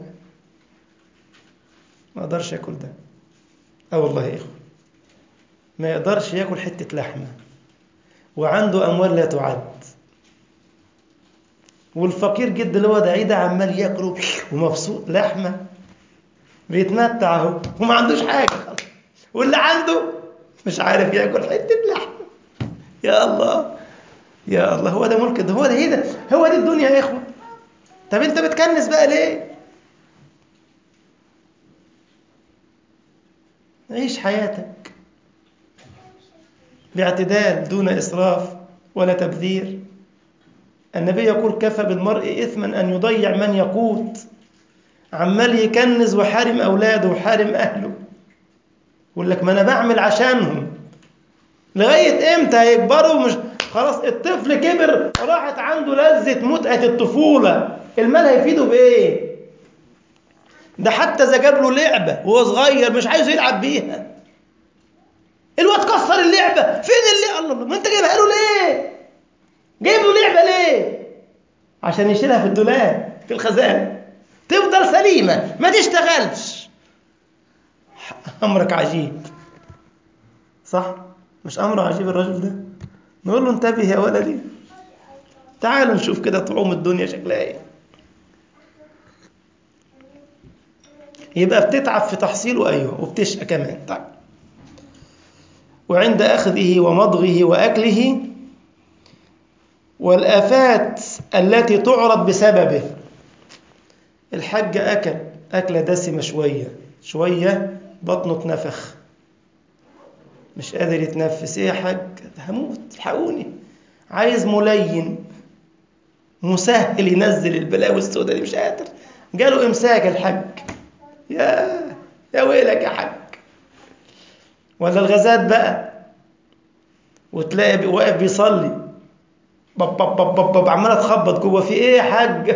ما أقدرش أكل ده أه والله يا إخوة ما يقدرش ياكل حتة لحمة وعنده أموال لا تعد والفقير جدا اللي هو داعي ده عمال ياكل ومبسوط لحمة بيتمتع اهو وما عندوش حاجة واللي عنده مش عارف ياكل حتة لحمة يا الله يا الله هو ده ملك ده هو ده ايه ده هو دي الدنيا يا اخوة طب انت بتكنس بقى ليه عيش حياتك باعتدال دون إسراف ولا تبذير النبي يقول كفى بالمرء إثما أن يضيع من يقوت عمال يكنز وحارم أولاده وحارم أهله يقول لك ما أنا بعمل عشانهم لغاية إمتى هيكبروا مش خلاص الطفل كبر راحت عنده لذة متعة الطفولة المال هيفيده بإيه ده حتى إذا جاب له لعبة وهو صغير مش عايز يلعب بيها الواد كسر اللعبة فين اللي الله الله ما انت جايبها له ليه جايب له لعبة ليه عشان يشيلها في الدولاب في الخزانة تفضل سليمة ما تشتغلش أمرك عجيب صح مش أمر عجيب الرجل ده نقول له انتبه يا ولدي تعال نشوف كده طعوم الدنيا شكلها ايه يبقى بتتعب في تحصيله ايوه وبتشقى كمان طيب وعند اخذه ومضغه واكله والافات التي تعرض بسببه الحج اكل اكله دسمه شويه شويه بطنه اتنفخ مش قادر يتنفس ايه يا حاج هموت الحقوني عايز ملين مسهل ينزل البلاوي السوداء دي مش قادر جاله امساك الحج يا يا ويلك يا حاج ولا الغازات بقى وتلاقي واقف بيصلي بب بب بب بب, بب عماله تخبط جوه في ايه يا حاج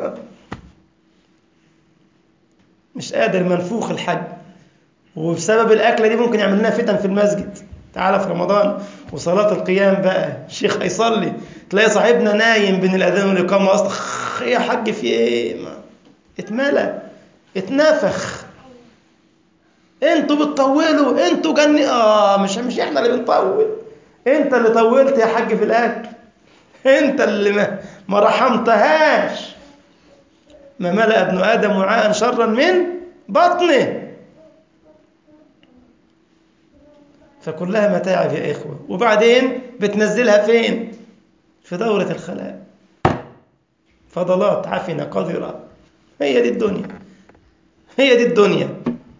مش قادر منفوخ الحج وبسبب الأكلة دي ممكن يعمل لنا فتن في المسجد تعالى في رمضان وصلاة القيام بقى الشيخ هيصلي تلاقي صاحبنا نايم بين الأذان والإقامة أصلا ايه يا حاج في إيه ما. اتملى اتنفخ انتوا بتطولوا انتوا جني اه مش مش احنا اللي بنطول انت اللي طولت يا حاج في الاكل انت اللي ما, ما رحمتهاش ما ملأ ابن ادم وعاء شرا من بطنه فكلها متاعب يا إخوة وبعدين بتنزلها فين في دورة الخلاء فضلات عفنة قذرة هي دي الدنيا هي دي الدنيا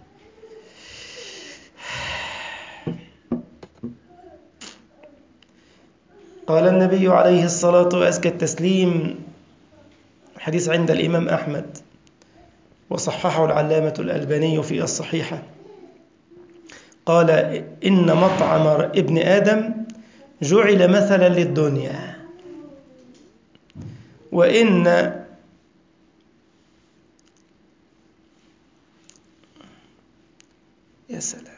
قال النبي عليه الصلاة وأزكى التسليم حديث عند الإمام أحمد وصححه العلامة الألباني في الصحيحة قال إن مطعم ابن آدم جعل مثلا للدنيا وإن يا سلام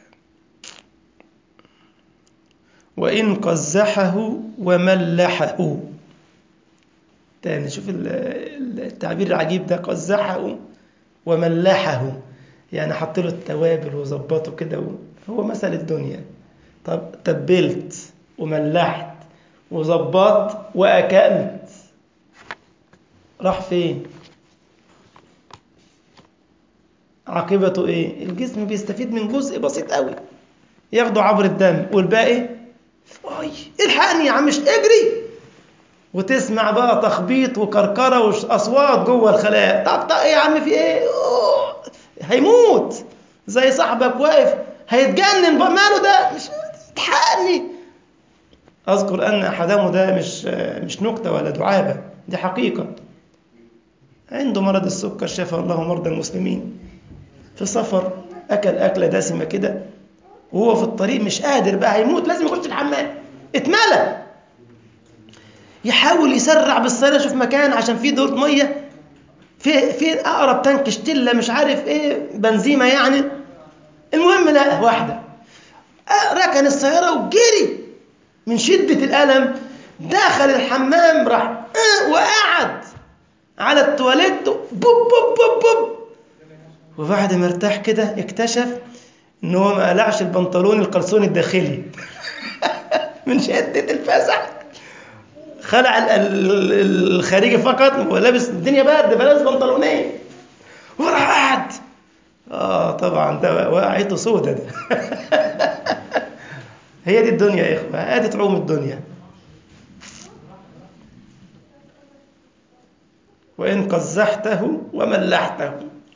وإن قزحه وملحه تاني شوف التعبير العجيب ده قزحه وملحه يعني حط له التوابل وظبطه كده هو مثل الدنيا طب تبلت وملحت وظبطت واكلت راح فين عاقبته ايه الجسم بيستفيد من جزء بسيط قوي ياخده عبر الدم والباقي اي الحقني يا عم مش اجري وتسمع بقى تخبيط وكركره واصوات جوه الخلايا طب طب يا عم في ايه أوه. هيموت زي صاحبك واقف هيتجنن بقى ماله ده مش تحقني اذكر ان احدهم ده مش مش نكته ولا دعابه دي حقيقه عنده مرض السكر شفى الله مرضى المسلمين في سفر اكل اكله دسمه كده وهو في الطريق مش قادر بقى هيموت لازم يخش الحمام اتملى يحاول يسرع بالسيارة يشوف مكان عشان فيه دورة مية في في في اقرب تانك شتله مش عارف ايه بنزيمه يعني المهم لقى واحده ركن السياره وجري من شده الالم دخل الحمام راح وقعد على التواليت بوب بوب بوب بوب وبعد ما ارتاح كده اكتشف ان هو ما قلعش البنطلون القلصون الداخلي من شده الفزع خلع الخارجي فقط ولابس الدنيا برد فلابس بنطلونين وراح قعد اه طبعا ده وقعته سودة ده هي دي الدنيا يا اخوه ادي تعوم الدنيا وان قزحته وملحته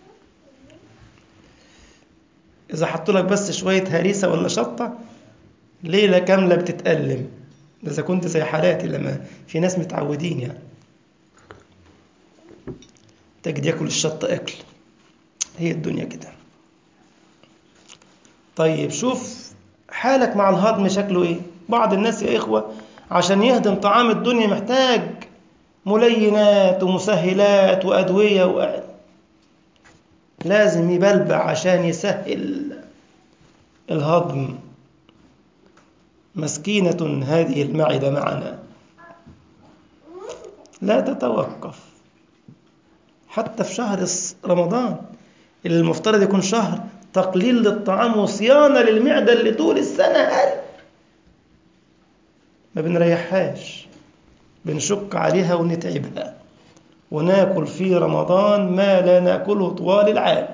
اذا حطوا لك بس شويه هريسه ولا شطه ليله كامله بتتالم ده اذا كنت زي حالاتي لما في ناس متعودين يعني تجد ياكل الشطه اكل هي الدنيا كده طيب شوف حالك مع الهضم شكله ايه بعض الناس يا اخوه عشان يهضم طعام الدنيا محتاج ملينات ومسهلات وادويه و... لازم يبلبع عشان يسهل الهضم مسكينة هذه المعدة معنا لا تتوقف حتى في شهر رمضان اللي المفترض يكون شهر تقليل للطعام وصيانة للمعدة اللي طول السنة هل ما بنريحهاش بنشق عليها ونتعبها وناكل في رمضان ما لا ناكله طوال العام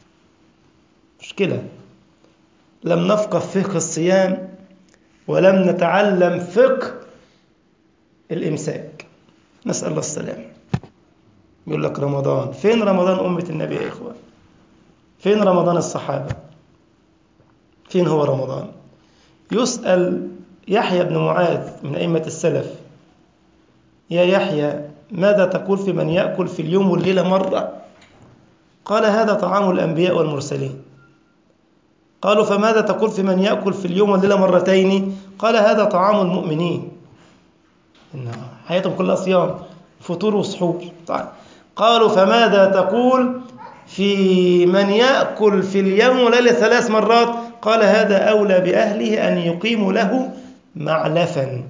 مشكلة لم نفقه فقه الصيام ولم نتعلم فقه الإمساك نسأل الله السلامة يقول لك رمضان فين رمضان أمة النبي يا إخوة فين رمضان الصحابة فين هو رمضان يسأل يحيى بن معاذ من أئمة السلف يا يحيى ماذا تقول في من يأكل في اليوم والليلة مرة قال هذا طعام الأنبياء والمرسلين قالوا فماذا تقول في من يأكل في اليوم والليلة مرتين قال هذا طعام المؤمنين إن حياتهم كلها صيام فطور وسحور طيب. قالوا فماذا تقول في من يأكل في اليوم والليلة ثلاث مرات قال هذا أولى بأهله أن يقيموا له معلفا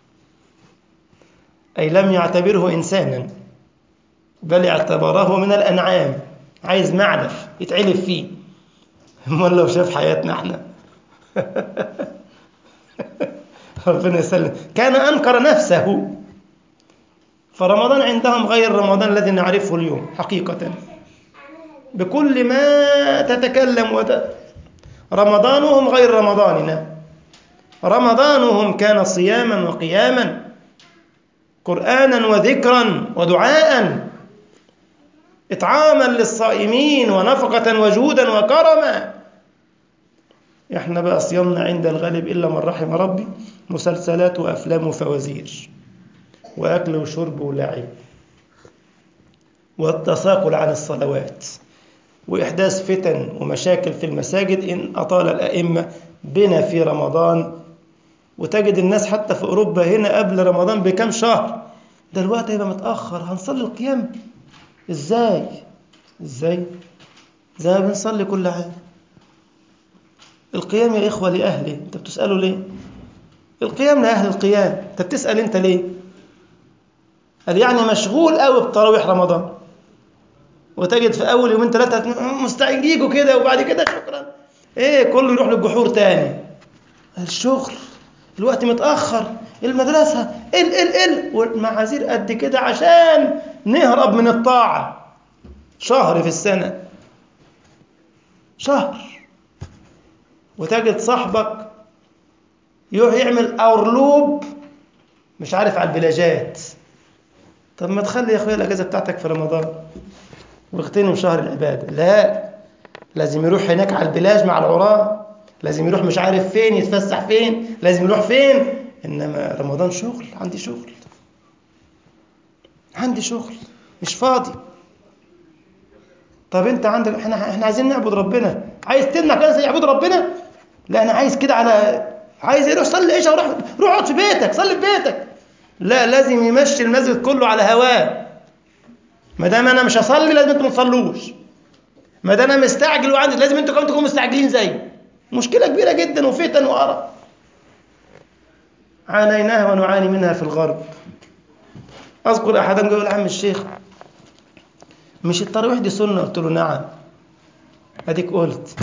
أي لم يعتبره إنسانا بل اعتبره من الأنعام عايز معلف يتعلف فيه امال لو شاف حياتنا احنا ربنا يسلم كان أنكر نفسه فرمضان عندهم غير رمضان الذي نعرفه اليوم حقيقة بكل ما تتكلم وت... رمضانهم غير رمضاننا رمضانهم كان صياما وقياما قرآنا وذكرا ودعاء إطعاما للصائمين ونفقة وجودا وكرما احنا بقى صيامنا عند الغالب إلا من رحم ربي مسلسلات وأفلام وفوازير وأكل وشرب ولعب والتثاقل عن الصلوات وإحداث فتن ومشاكل في المساجد إن أطال الأئمة بنا في رمضان وتجد الناس حتى في أوروبا هنا قبل رمضان بكم شهر ده الوقت هيبقى متأخر هنصلي القيام إزاي إزاي زي ما بنصلي كل عام القيام يا إخوة لأهله أنت بتسألوا ليه القيام لأهل القيام أنت بتسأل أنت ليه قال يعني مشغول قوي بتراويح رمضان وتجد في أول يومين ثلاثة مستعين يجوا كده وبعد كده شكرا إيه كله يروح للجحور تاني الشغل الوقت متأخر المدرسة ال ال ال والمعاذير قد كده عشان نهرب من الطاعة شهر في السنة شهر وتجد صاحبك يروح يعمل أورلوب مش عارف على البلاجات طب ما تخلي يا اخويا الاجازه بتاعتك في رمضان واغتنم شهر العباده لا لازم يروح هناك على البلاج مع العراة لازم يروح مش عارف فين يتفسح فين لازم يروح فين انما رمضان شغل عندي شغل عندي شغل مش فاضي طب انت عندك احنا احنا عايزين نعبد ربنا عايز تمنع كده يعبد ربنا لا انا عايز كده على عايز يروح صلي عشاء وروح روح اقعد في بيتك صلي في بيتك لا لازم يمشي المسجد كله على هواه ما دام انا مش هصلي لازم انتوا ما تصلوش ما دام انا مستعجل وعندي لازم انتوا كمان تكونوا مستعجلين زيي مشكله كبيره جدا وفتن وقرف عانيناها ونعاني منها في الغرب اذكر احدا يقول عم الشيخ مش التراويح دي سنه قلت له نعم اديك قلت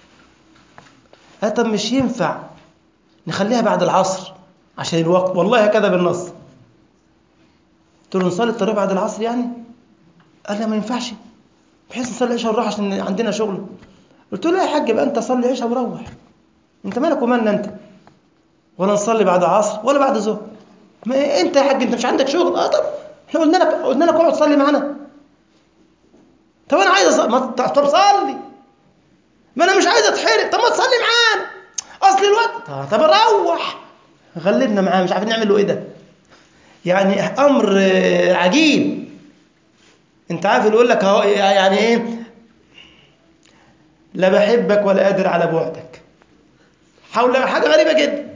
طب مش ينفع نخليها بعد العصر عشان الوقت والله هكذا بالنص قلت له نصلي التراويح بعد العصر يعني قال لا ما ينفعش بحيث نصلي العشاء ونروح عشان عندنا شغل قلت له يا حاج بقى انت صلي عشاء وروح انت مالك ومالنا انت ولا نصلي بعد عصر ولا بعد ظهر ما انت يا حاج انت مش عندك شغل اه طب احنا قلنا لك قلنا لك اقعد صلي معانا طب انا عايز أصلي. ما... طب صلي ما انا مش عايز اتحرق طب ما تصلي معانا اصل الوقت طب روح غلبنا معاه مش عارفين نعمل له ايه ده يعني امر عجيب انت عارف اللي يقول لك اهو يعني ايه لا بحبك ولا قادر على بعدك حول حاجه غريبه جدا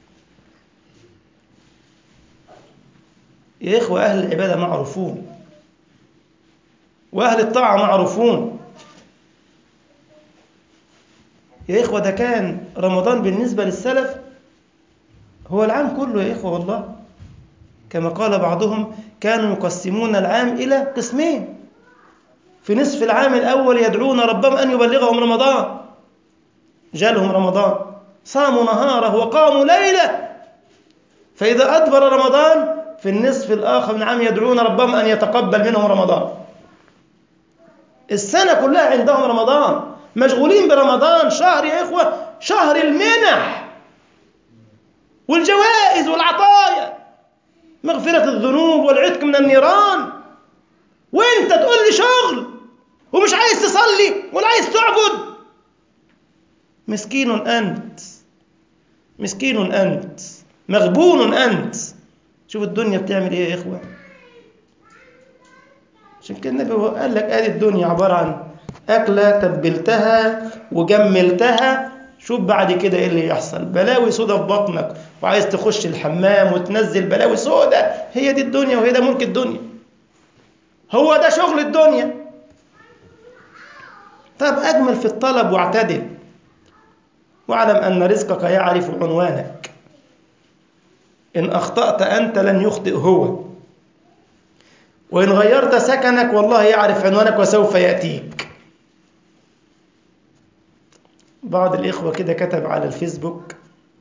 يا اخوه اهل العباده معروفون واهل الطاعه معروفون يا إخوة ده كان رمضان بالنسبة للسلف هو العام كله يا إخوة والله كما قال بعضهم كانوا يقسمون العام إلى قسمين في نصف العام الأول يدعون ربهم أن يبلغهم رمضان جالهم رمضان صاموا نهاره وقاموا ليلة فإذا أدبر رمضان في النصف الآخر من العام يدعون ربهم أن يتقبل منهم رمضان السنة كلها عندهم رمضان مشغولين برمضان شهر يا إخوة شهر المنح والجوائز والعطايا مغفرة الذنوب والعتق من النيران وانت تقول لي شغل ومش عايز تصلي ولا عايز تعبد مسكين أنت مسكين أنت مغبون أنت شوف الدنيا بتعمل إيه يا إخوة عشان كده النبي قال لك ادي الدنيا عبارة عن أكلة تبلتها وجملتها شوف بعد كده ايه اللي يحصل بلاوي سودة في بطنك وعايز تخش الحمام وتنزل بلاوي سودة هي دي الدنيا وهي ده ملك الدنيا هو ده شغل الدنيا طب أجمل في الطلب واعتدل واعلم أن رزقك يعرف عنوانك إن أخطأت أنت لن يخطئ هو وإن غيرت سكنك والله يعرف عنوانك وسوف يأتيك بعض الإخوة كده كتب على الفيسبوك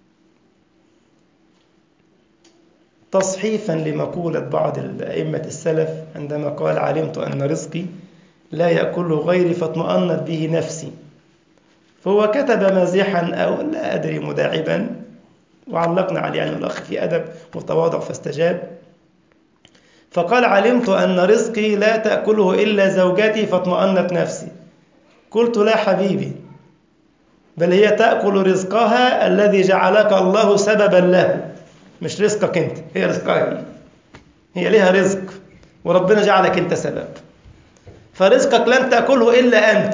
تصحيفا لمقولة بعض الأئمة السلف عندما قال علمت أن رزقي لا يأكله غيري فاطمأنت به نفسي فهو كتب مازحا أو لا أدري مداعبا وعلقنا عليه يعني الأخ في أدب وتواضع فاستجاب فقال علمت أن رزقي لا تأكله إلا زوجتي فاطمأنت نفسي قلت لا حبيبي بل هي تأكل رزقها الذي جعلك الله سببا له مش رزقك انت هي رزقها هي هي لها رزق وربنا جعلك انت سبب فرزقك لن تأكله إلا أنت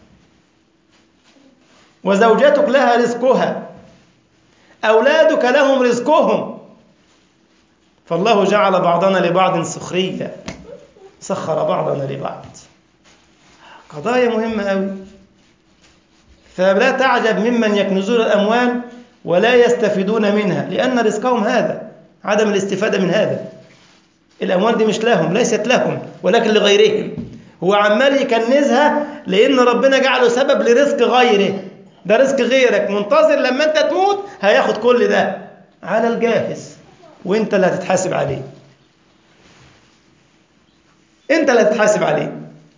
وزوجتك لها رزقها أولادك لهم رزقهم فالله جعل بعضنا لبعض سخرية سخر بعضنا لبعض قضايا مهمة أوي فلا تعجب ممن يكنزون الأموال ولا يستفيدون منها لأن رزقهم هذا عدم الاستفادة من هذا الأموال دي مش لهم ليست لهم ولكن لغيرهم هو عمال يكنزها لأن ربنا جعله سبب لرزق غيره ده رزق غيرك منتظر لما أنت تموت هياخد كل ده على الجاهز وانت اللي هتتحاسب عليه انت اللي هتتحاسب عليه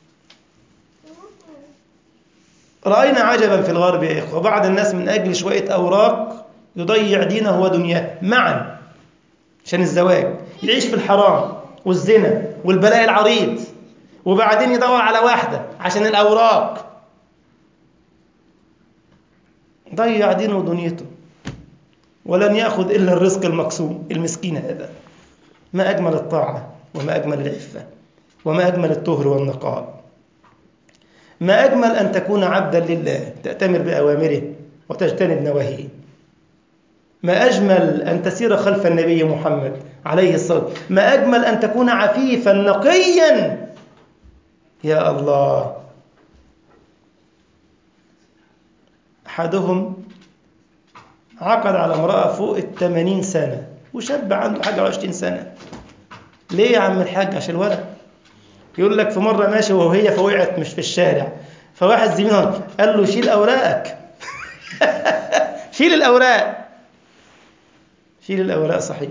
رأينا عجبا في الغرب يا إخوة بعض الناس من أجل شوية أوراق يضيع دينه ودنياه معا عشان الزواج يعيش في الحرام والزنا والبلاء العريض وبعدين يدور على واحدة عشان الأوراق ضيع دينه ودنيته ولن يأخذ إلا الرزق المقسوم المسكين هذا ما أجمل الطاعة وما أجمل العفة وما أجمل الطهر والنقاء ما أجمل أن تكون عبدا لله تأتمر بأوامره وتجتنب نواهيه ما أجمل أن تسير خلف النبي محمد عليه الصلاة ما أجمل أن تكون عفيفا نقيا يا الله أحدهم عقد على امرأة فوق الثمانين سنة وشاب عنده حاجة وعشرين سنة ليه يا عم الحاج عشان الولد يقول لك في مرة ماشي وهي فوقعت مش في الشارع فواحد زميله قال له شيل أوراقك شيل الأوراق شيل الأوراق صحيح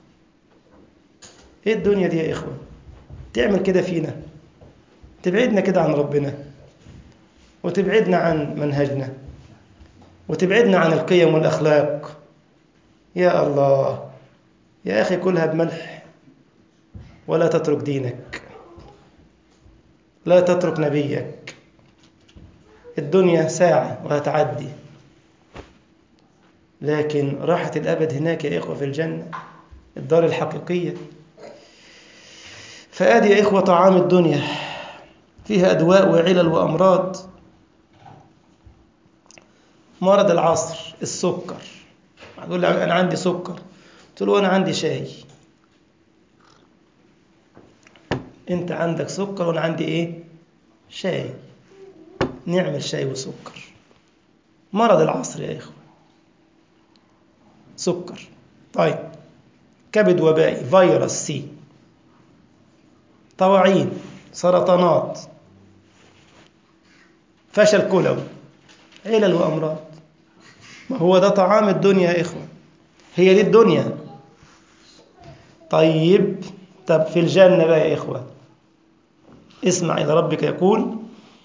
ايه الدنيا دي يا إخوة تعمل كده فينا تبعدنا كده عن ربنا وتبعدنا عن منهجنا وتبعدنا عن القيم والأخلاق يا الله يا أخي كلها بملح ولا تترك دينك لا تترك نبيك الدنيا ساعة وهتعدي لكن راحة الأبد هناك يا إخوة في الجنة الدار الحقيقية فآدي يا إخوة طعام الدنيا فيها أدواء وعلل وأمراض مرض العصر السكر يقول لي أنا عندي سكر قلت له أنا عندي شاي أنت عندك سكر وأنا عندي إيه شاي نعمل شاي وسكر مرض العصر يا إخوة سكر طيب كبد وبائي فيروس سي طواعين سرطانات فشل كلوي علل وأمراض ما هو ده طعام الدنيا يا إخوة هي دي الدنيا طيب طب في الجنة بقى يا إخوة اسمع إلى ربك يقول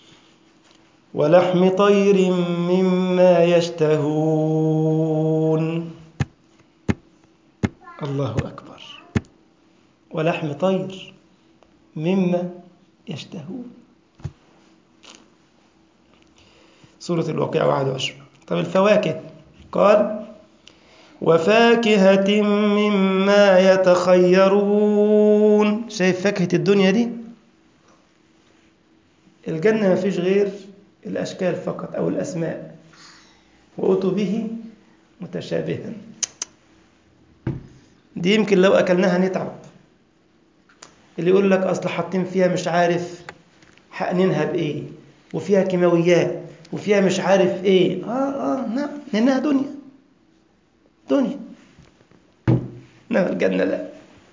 ولحم طير مما يشتهون الله أكبر ولحم طير مما يشتهون سورة الواقعة 21 طب الفواكه قال وفاكهة مما يتخيرون شايف فاكهة الدنيا دي الجنة ما فيش غير الأشكال فقط أو الأسماء وأتوا به متشابها دي يمكن لو أكلناها نتعب اللي يقول لك أصل حاطين فيها مش عارف حقنينها بإيه وفيها كيماويات وفيها مش عارف إيه آه آه نعم لأنها دنيا دنيا إنما الجنة لا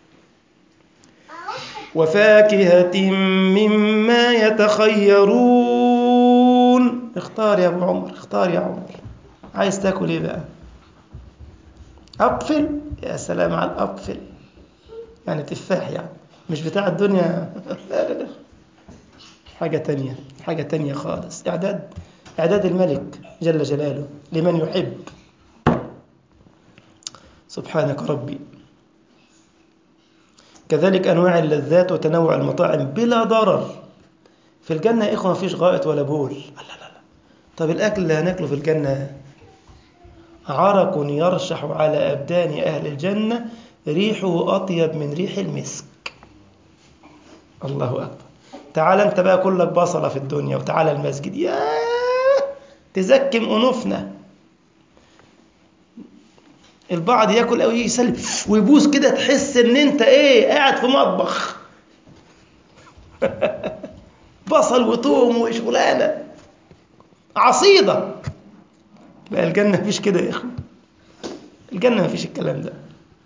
وفاكهة مما يتخيرون اختار يا أبو عمر اختار يا عمر عايز تاكل ايه بقى أبفل يا سلام على الأبفل يعني تفاح يعني مش بتاع الدنيا لا لا لا حاجة تانية حاجة تانية خالص إعداد إعداد الملك جل جلاله لمن يحب سبحانك ربي كذلك أنواع اللذات وتنوع المطاعم بلا ضرر في الجنة يا إخوة مفيش غائط ولا بول لا لا لا طب الأكل اللي هناكله في الجنة عرق يرشح على أبدان أهل الجنة ريحه أطيب من ريح المسك الله أكبر تعال أنت بقى كلك بصلة في الدنيا وتعال المسجد يا تزكم أنوفنا البعض ياكل او يسلم ويبوس كده تحس ان انت ايه قاعد في مطبخ بصل وثوم وشغلانه عصيده بقى الجنه مفيش كده يا اخوان الجنه مفيش الكلام ده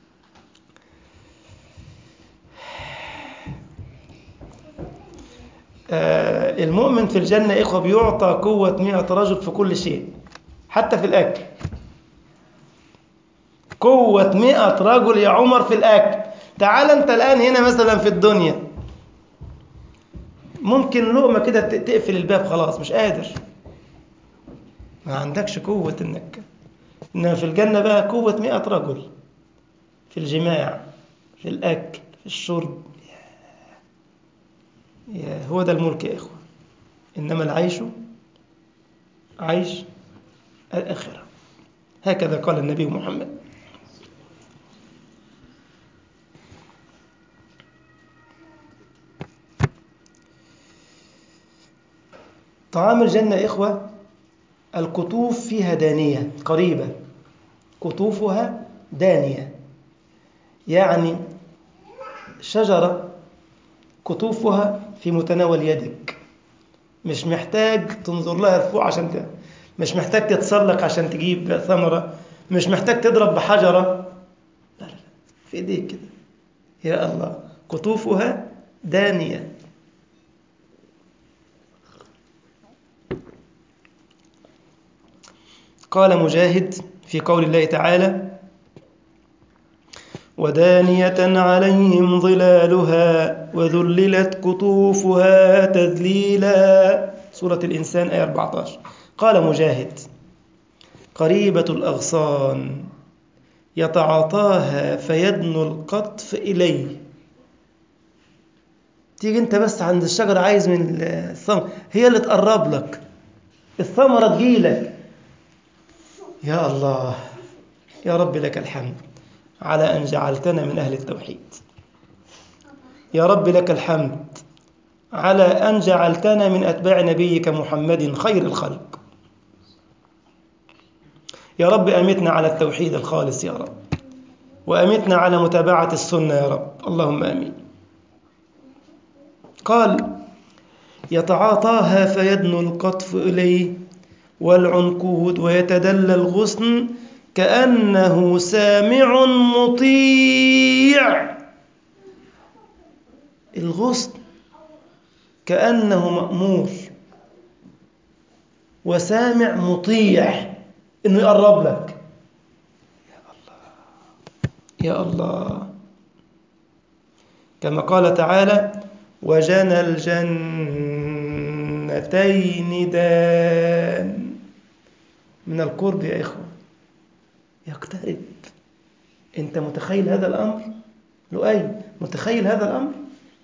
آه المؤمن في الجنة إخوة بيعطى قوة مئة رجل في كل شيء حتى في الأكل قوة مئة رجل يا عمر في الأكل تعال أنت الآن هنا مثلا في الدنيا ممكن لقمة كده تقفل الباب خلاص مش قادر ما عندكش قوة إنك إنما في الجنة بقى قوة مئة رجل في الجماع في الأكل في الشرب يا هو ده الملك يا إخوة إنما العيش عيش الآخرة هكذا قال النبي محمد طعام الجنة يا إخوة القطوف فيها دانية قريبة قطوفها دانية يعني شجرة قطوفها في متناول يدك مش محتاج تنظر لها لفوق عشان ت... مش محتاج تتسلق عشان تجيب ثمرة مش محتاج تضرب بحجرة لا لا في ايديك كده يا الله قطوفها دانية قال مجاهد في قول الله تعالى ودانية عليهم ظلالها وذللت قطوفها تذليلا سورة الإنسان آية 14 قال مجاهد قريبة الأغصان يتعاطاها فيدنو القطف إليه تيجي انت بس عند الشجرة عايز من الثمر هي اللي تقرب لك الثمرة تجيلك يا الله يا رب لك الحمد على أن جعلتنا من أهل التوحيد يا رب لك الحمد على أن جعلتنا من أتباع نبيك محمد خير الخلق يا رب أمتنا على التوحيد الخالص يا رب وأمتنا على متابعة السنة يا رب اللهم آمين قال يتعاطاها فيدنو القطف إليه والعنقود ويتدلى الغصن كأنه سامع مطيع الغصن كأنه مأمور وسامع مطيع إنه يقرب لك يا الله يا الله كما قال تعالى وجنى الجنتين دان من القرب يا إخوة يقترب أنت متخيل هذا الأمر؟ لؤي متخيل هذا الأمر؟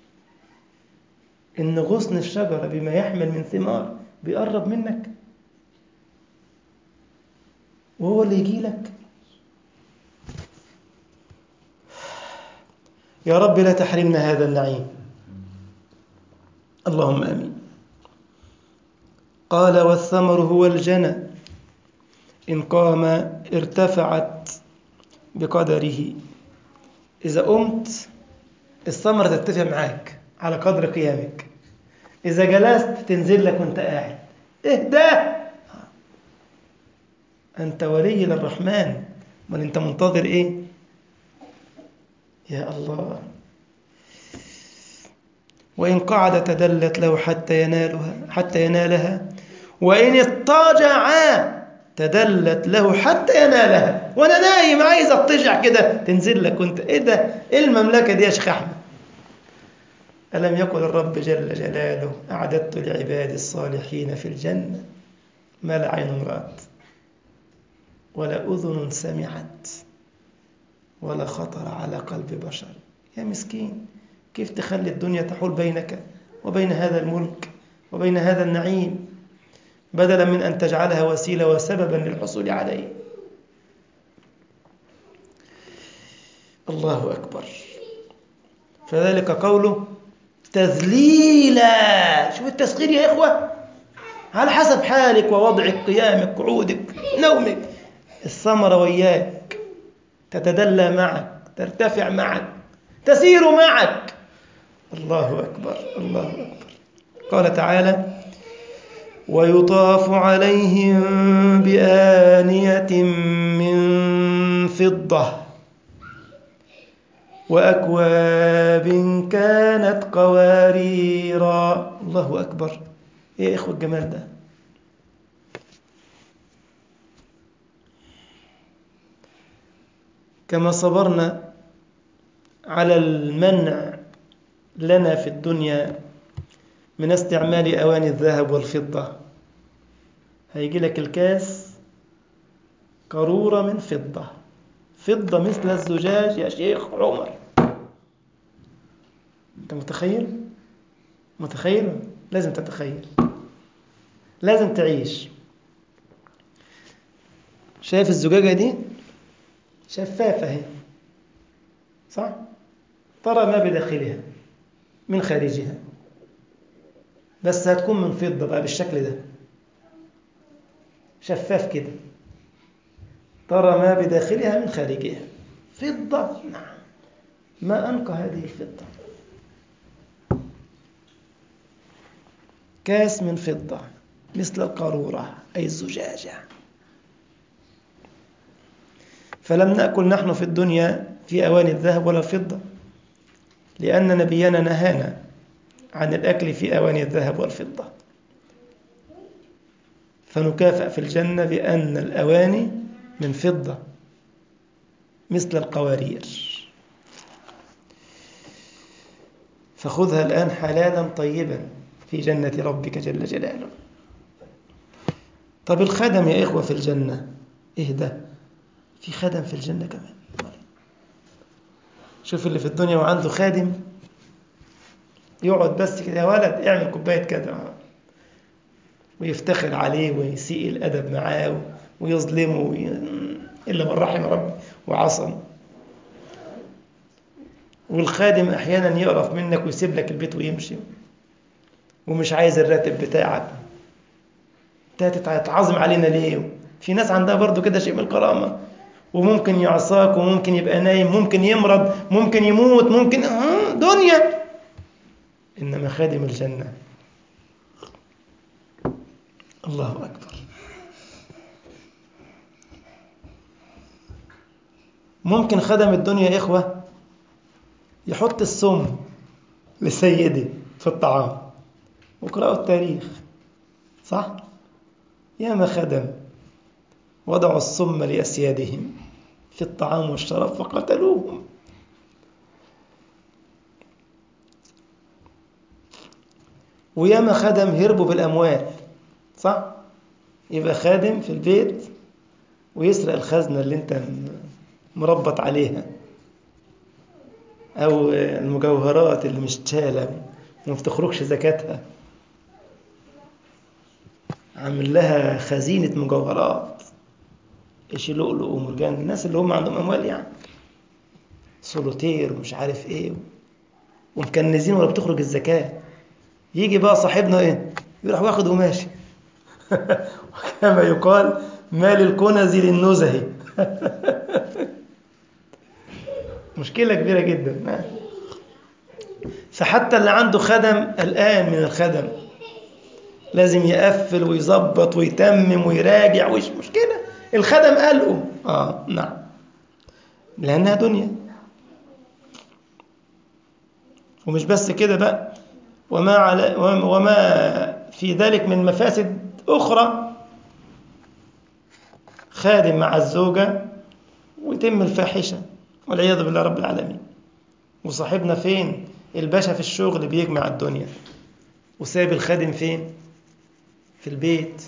إن غصن الشجرة بما يحمل من ثمار بيقرب منك وهو اللي يجي لك يا رب لا تحرمنا هذا النعيم اللهم امين قال والثمر هو الجنى ان قام ارتفعت بقدره اذا قمت الثمره ترتفع معاك على قدر قيامك اذا جلست تنزل لك وانت قاعد اهدى انت ولي للرحمن بل انت منتظر ايه يا الله وإن قعد تدلت له حتى ينالها حتى ينالها وإن اضطجع تدلت له حتى ينالها وأنا نايم عايز اضطجع كده تنزل لك وأنت إيه ده؟ إيه المملكة دي يا شيخ أحمد؟ ألم يقل الرب جل جلاله أعددت لعبادي الصالحين في الجنة ما لا عين رأت ولا أذن سمعت ولا خطر على قلب بشر يا مسكين كيف تخلي الدنيا تحول بينك وبين هذا الملك وبين هذا النعيم بدلا من أن تجعلها وسيلة وسببا للحصول عليه الله أكبر فذلك قوله تذليلا شوف التسخير يا إخوة على حسب حالك ووضعك قيامك قعودك نومك الثمرة وياك تتدلى معك ترتفع معك تسير معك الله أكبر الله أكبر قال تعالى ويطاف عليهم بآنية من فضة وأكواب كانت قواريرا الله أكبر يا إخوة الجمال ده كما صبرنا على المنع لنا في الدنيا من استعمال أواني الذهب والفضة هيجي لك الكاس قارورة من فضة فضة مثل الزجاج يا شيخ عمر أنت متخيل؟ متخيل؟ لازم تتخيل لازم تعيش شايف الزجاجة دي؟ شفافة اهي صح؟ ترى ما بداخلها من خارجها بس هتكون من فضة بقى بالشكل ده شفاف كده ترى ما بداخلها من خارجها فضة نعم ما أنقى هذه الفضة كاس من فضة مثل القارورة أي الزجاجة فلم نأكل نحن في الدنيا في أواني الذهب ولا الفضة لأن نبينا نهانا عن الأكل في أواني الذهب والفضة فنكافأ في الجنة بأن الأواني من فضة مثل القوارير فخذها الآن حلالا طيبا في جنة ربك جل جلاله طب الخدم يا إخوة في الجنة إيه ده في خدم في الجنة كمان شوف اللي في الدنيا وعنده خادم يقعد بس كده يا ولد اعمل كوباية كده ويفتخر عليه ويسيء الأدب معاه ويظلمه وي... إلا من رحم ربي وعصم والخادم أحيانا يقرف منك ويسيب لك البيت ويمشي ومش عايز الراتب بتاعك انت هتتعظم علينا ليه في ناس عندها برضو كده شيء من الكرامة وممكن يعصاك وممكن يبقى نايم ممكن يمرض ممكن يموت ممكن آه دنيا إنما خادم الجنة الله أكبر ممكن خدم الدنيا يا إخوة يحط السم لسيدي في الطعام وقرأوا التاريخ صح؟ ياما خدم وضعوا السم لأسيادهم في الطعام والشراب فقتلوهم وياما خدم هربوا بالأموال صح؟ يبقى خادم في البيت ويسرق الخزنة اللي انت مربط عليها أو المجوهرات اللي مش تشالة وما بتخرجش زكاتها عامل لها خزينة مجوهرات ايش لؤلؤ ومرجان الناس اللي هم عندهم أموال يعني سولوتير ومش عارف ايه ومكنزين ولا بتخرج الزكاة يجي بقى صاحبنا ايه يروح واخد وماشي كما يقال مال الكنز للنزه مشكلة كبيرة جدا فحتى اللي عنده خدم الآن من الخدم لازم يقفل ويظبط ويتمم ويراجع ويش مشكلة الخدم قلقه آه نعم لأنها دنيا ومش بس كده بقى وما, على وما في ذلك من مفاسد أخرى خادم مع الزوجة ويتم الفاحشة والعياذ بالله رب العالمين وصاحبنا فين الباشا في الشغل بيجمع الدنيا وسايب الخادم فين في البيت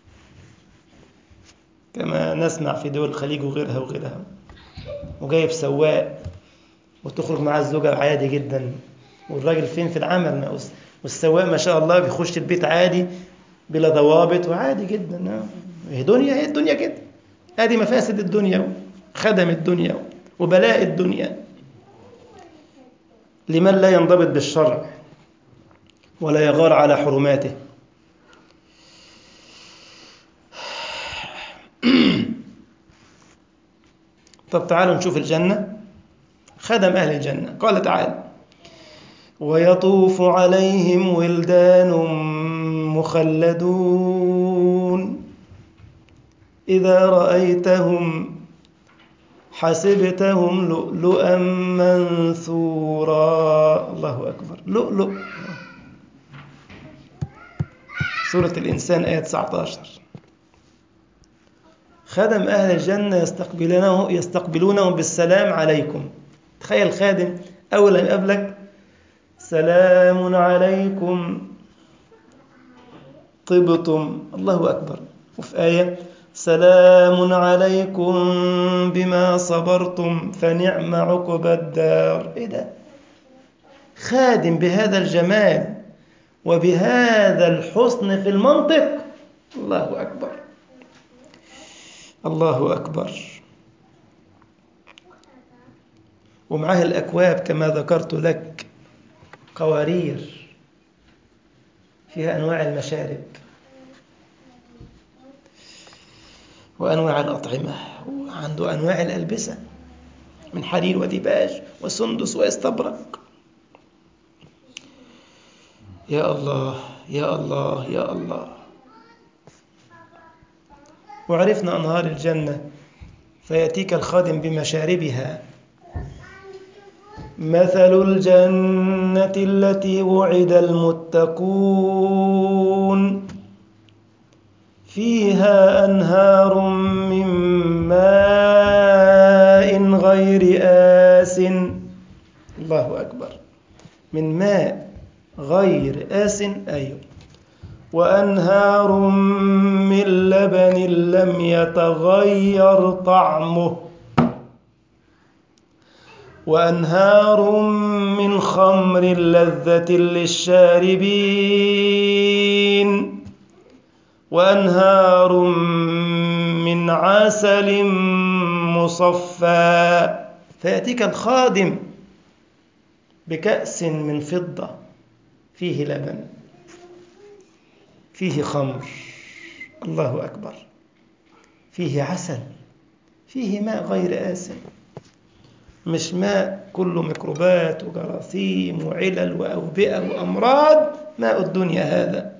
كما نسمع في دول الخليج وغيرها وغيرها وجايب سواق وتخرج معاه الزوجة عادي جدا والراجل فين في العمل والسواق ما شاء الله بيخش البيت عادي بلا ضوابط وعادي جدا هي دنيا هي الدنيا كده هذه مفاسد الدنيا خدم الدنيا وبلاء الدنيا لمن لا ينضبط بالشرع ولا يغار على حرماته طب تعالوا نشوف الجنة خدم أهل الجنة قال تعالى ويطوف عليهم ولدان مخلدون إذا رأيتهم حسبتهم لؤلؤا منثورا الله أكبر لؤلؤ سورة الإنسان آية 19 خدم أهل الجنة يستقبلونه يستقبلونهم بالسلام عليكم تخيل خادم أول ما يقابلك سلام عليكم طبتم الله أكبر وفي آية سلام عليكم بما صبرتم فنعم عقب الدار إيه ده خادم بهذا الجمال وبهذا الحسن في المنطق الله أكبر الله أكبر ومعاه الأكواب كما ذكرت لك قوارير فيها أنواع المشارب وأنواع الأطعمة وعنده أنواع الألبسة من حرير وديباج وسندس واستبرق يا الله يا الله يا الله وعرفنا أنهار الجنة فيأتيك الخادم بمشاربها مثل الجنة التي وعد المتقون فيها أنهار من ماء غير آس الله أكبر من ماء غير آس أيوه وأنهار من لبن لم يتغير طعمه وأنهار من خمر لذة للشاربين وأنهار من عسل مصفى فيأتيك الخادم بكأس من فضة فيه لبن فيه خمر الله أكبر فيه عسل فيه ماء غير آسن مش ماء كله ميكروبات وجراثيم وعلل وأوبئة وأمراض ماء الدنيا هذا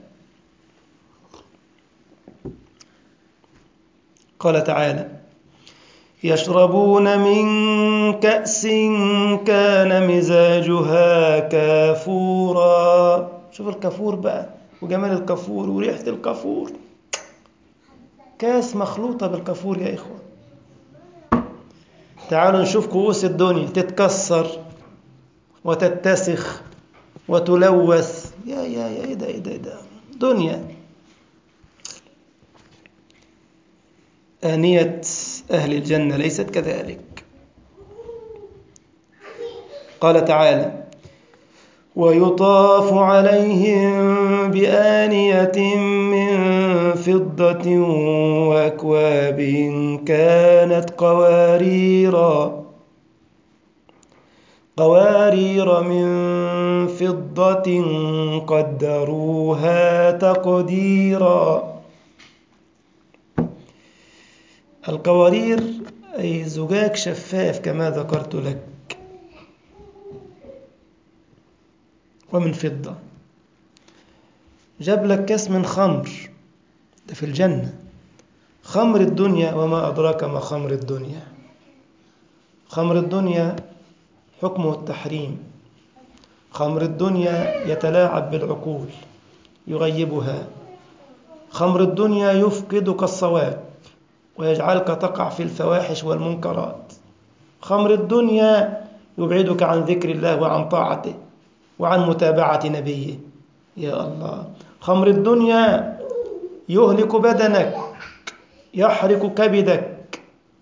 قال تعالى يشربون من كأس كان مزاجها كافورا شوف الكافور بقى وجمال الكافور وريحة الكافور كاس مخلوطة بالكافور يا إخوة تعالوا نشوف كؤوس الدنيا تتكسر وتتسخ وتلوث يا يا يا ايه ده ايه ده ايه ده دنيا آنية أهل الجنة ليست كذلك قال تعالى ويطاف عليهم بآنية من فضة وأكواب كانت قواريرا قوارير من فضة قدروها تقديرا القوارير أي زجاج شفاف كما ذكرت لك ومن فضة جاب لك كاس من خمر ده في الجنة خمر الدنيا وما أدراك ما خمر الدنيا خمر الدنيا حكمه التحريم خمر الدنيا يتلاعب بالعقول يغيبها خمر الدنيا يفقدك الصواب ويجعلك تقع في الفواحش والمنكرات خمر الدنيا يبعدك عن ذكر الله وعن طاعته وعن متابعة نبيه يا الله خمر الدنيا يهلك بدنك يحرق كبدك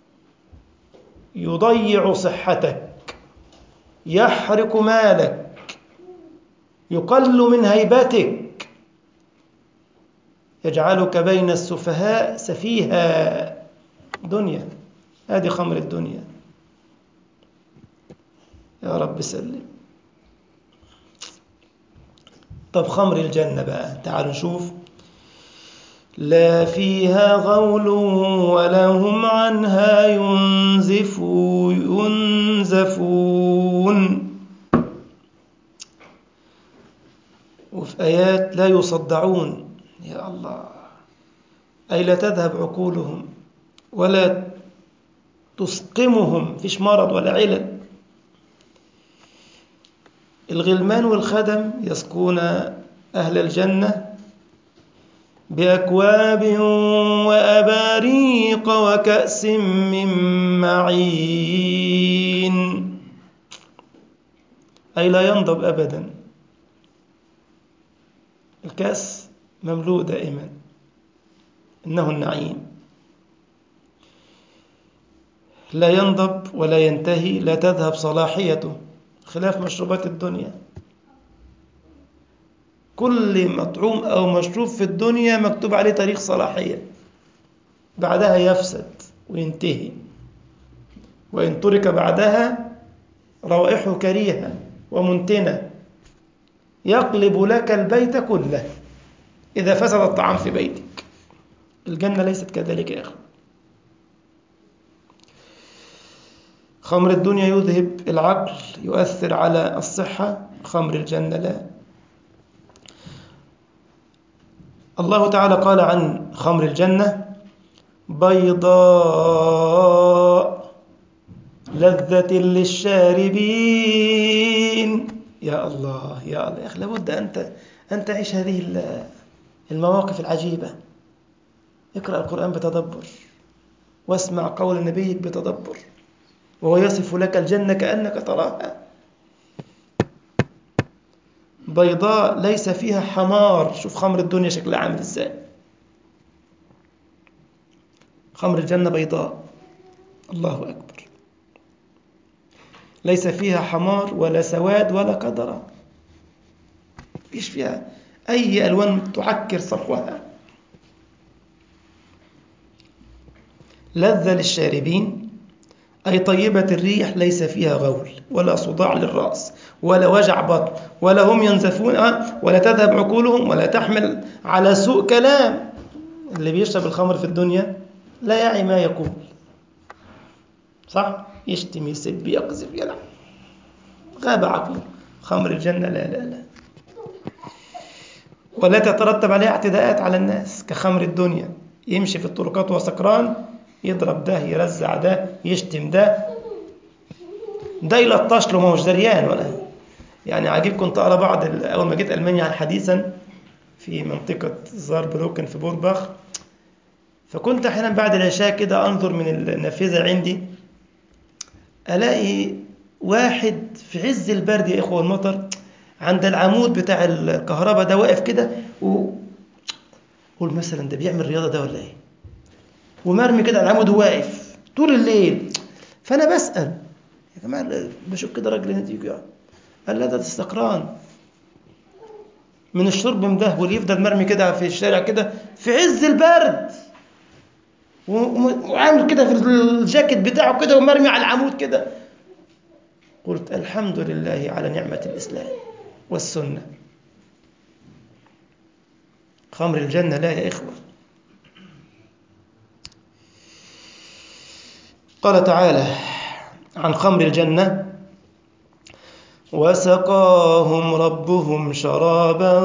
يضيع صحتك يحرق مالك يقل من هيبتك يجعلك بين السفهاء سفيها دنيا هذه خمر الدنيا يا رب سلم طب خمر الجنة بقى تعالوا نشوف لا فيها غول ولا هم عنها ينزفون ينزفون وفي آيات لا يصدعون يا الله أي لا تذهب عقولهم ولا تسقمهم فيش مرض ولا علل الغلمان والخدم يسقون أهل الجنة بأكواب وأباريق وكأس من معين أي لا ينضب أبدا الكأس مملوء دائما إنه النعيم لا ينضب ولا ينتهي لا تذهب صلاحيته خلاف مشروبات الدنيا كل مطعوم أو مشروب في الدنيا مكتوب عليه تاريخ صلاحية بعدها يفسد وينتهي وإن ترك بعدها روائحه كريهة ومنتنة يقلب لك البيت كله إذا فسد الطعام في بيتك الجنة ليست كذلك يا أخي خمر الدنيا يذهب العقل يؤثر على الصحة خمر الجنة لا الله تعالى قال عن خمر الجنة بيضاء لذة للشاربين يا الله يا الله يا أخي لابد أنت أن تعيش هذه المواقف العجيبة اقرأ القرآن بتدبر واسمع قول نبيك بتدبر وهو يصف لك الجنة كأنك تراها بيضاء ليس فيها حمار شوف خمر الدنيا شكلها عامل ازاي خمر الجنة بيضاء الله أكبر ليس فيها حمار ولا سواد ولا قدرة فيش فيها أي ألوان تعكر صفوها لذة للشاربين أي طيبة الريح ليس فيها غول ولا صداع للرأس ولا وجع بطن ولا هم ينزفون ولا تذهب عقولهم ولا تحمل على سوء كلام اللي بيشرب الخمر في الدنيا لا يعي ما يقول صح يشتم يسب يقذف يلعب غاب عقله خمر الجنة لا لا لا ولا تترتب عليها اعتداءات على الناس كخمر الدنيا يمشي في الطرقات وهو سكران يضرب ده يرزع ده يشتم ده ده يلطش له ما هوش دريان ولا يعني عجيب كنت أرى بعض أول ما جيت ألمانيا حديثا في منطقة زاربروكن في بورباخ فكنت أحيانا بعد العشاء كده أنظر من النافذة عندي ألاقي واحد في عز البرد يا إخوة المطر عند العمود بتاع الكهرباء ده واقف كده و قول مثلا ده بيعمل رياضة ده ولا إيه ومرمي كده على العمود واقف طول الليل فأنا بسأل يا جماعة بشوف كده راجل هنا يجي قال لا ده سكران من الشرب من واللي يفضل مرمي كده في الشارع كده في عز البرد وعامل كده في الجاكيت بتاعه كده ومرمي على العمود كده قلت الحمد لله على نعمة الإسلام والسنة خمر الجنة لا يا إخوة قال تعالى عن خمر الجنة وسقاهم ربهم شرابا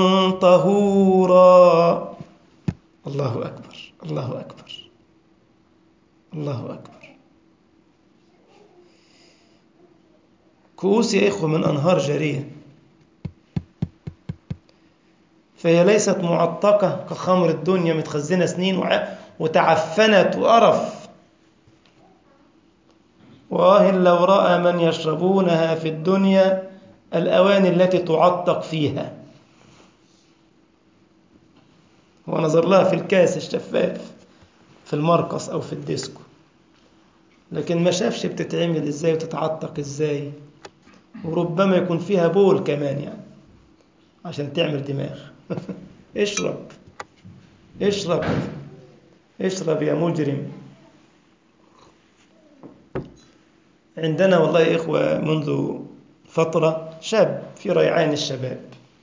طهورا الله أكبر الله أكبر الله أكبر كؤوس يا إخوة من أنهار جارية فهي ليست معتقة كخمر الدنيا متخزنة سنين وتعفنت وقرف وآه لو رأى من يشربونها في الدنيا الأواني التي تعتق فيها ونظر لها في الكاس الشفاف في المرقص أو في الديسكو لكن ما شافش بتتعمل إزاي وتتعتق إزاي وربما يكون فيها بول كمان يعني عشان تعمل دماغ اشرب اشرب اشرب يا مجرم عندنا والله يا إخوة منذ فترة شاب في ريعان الشباب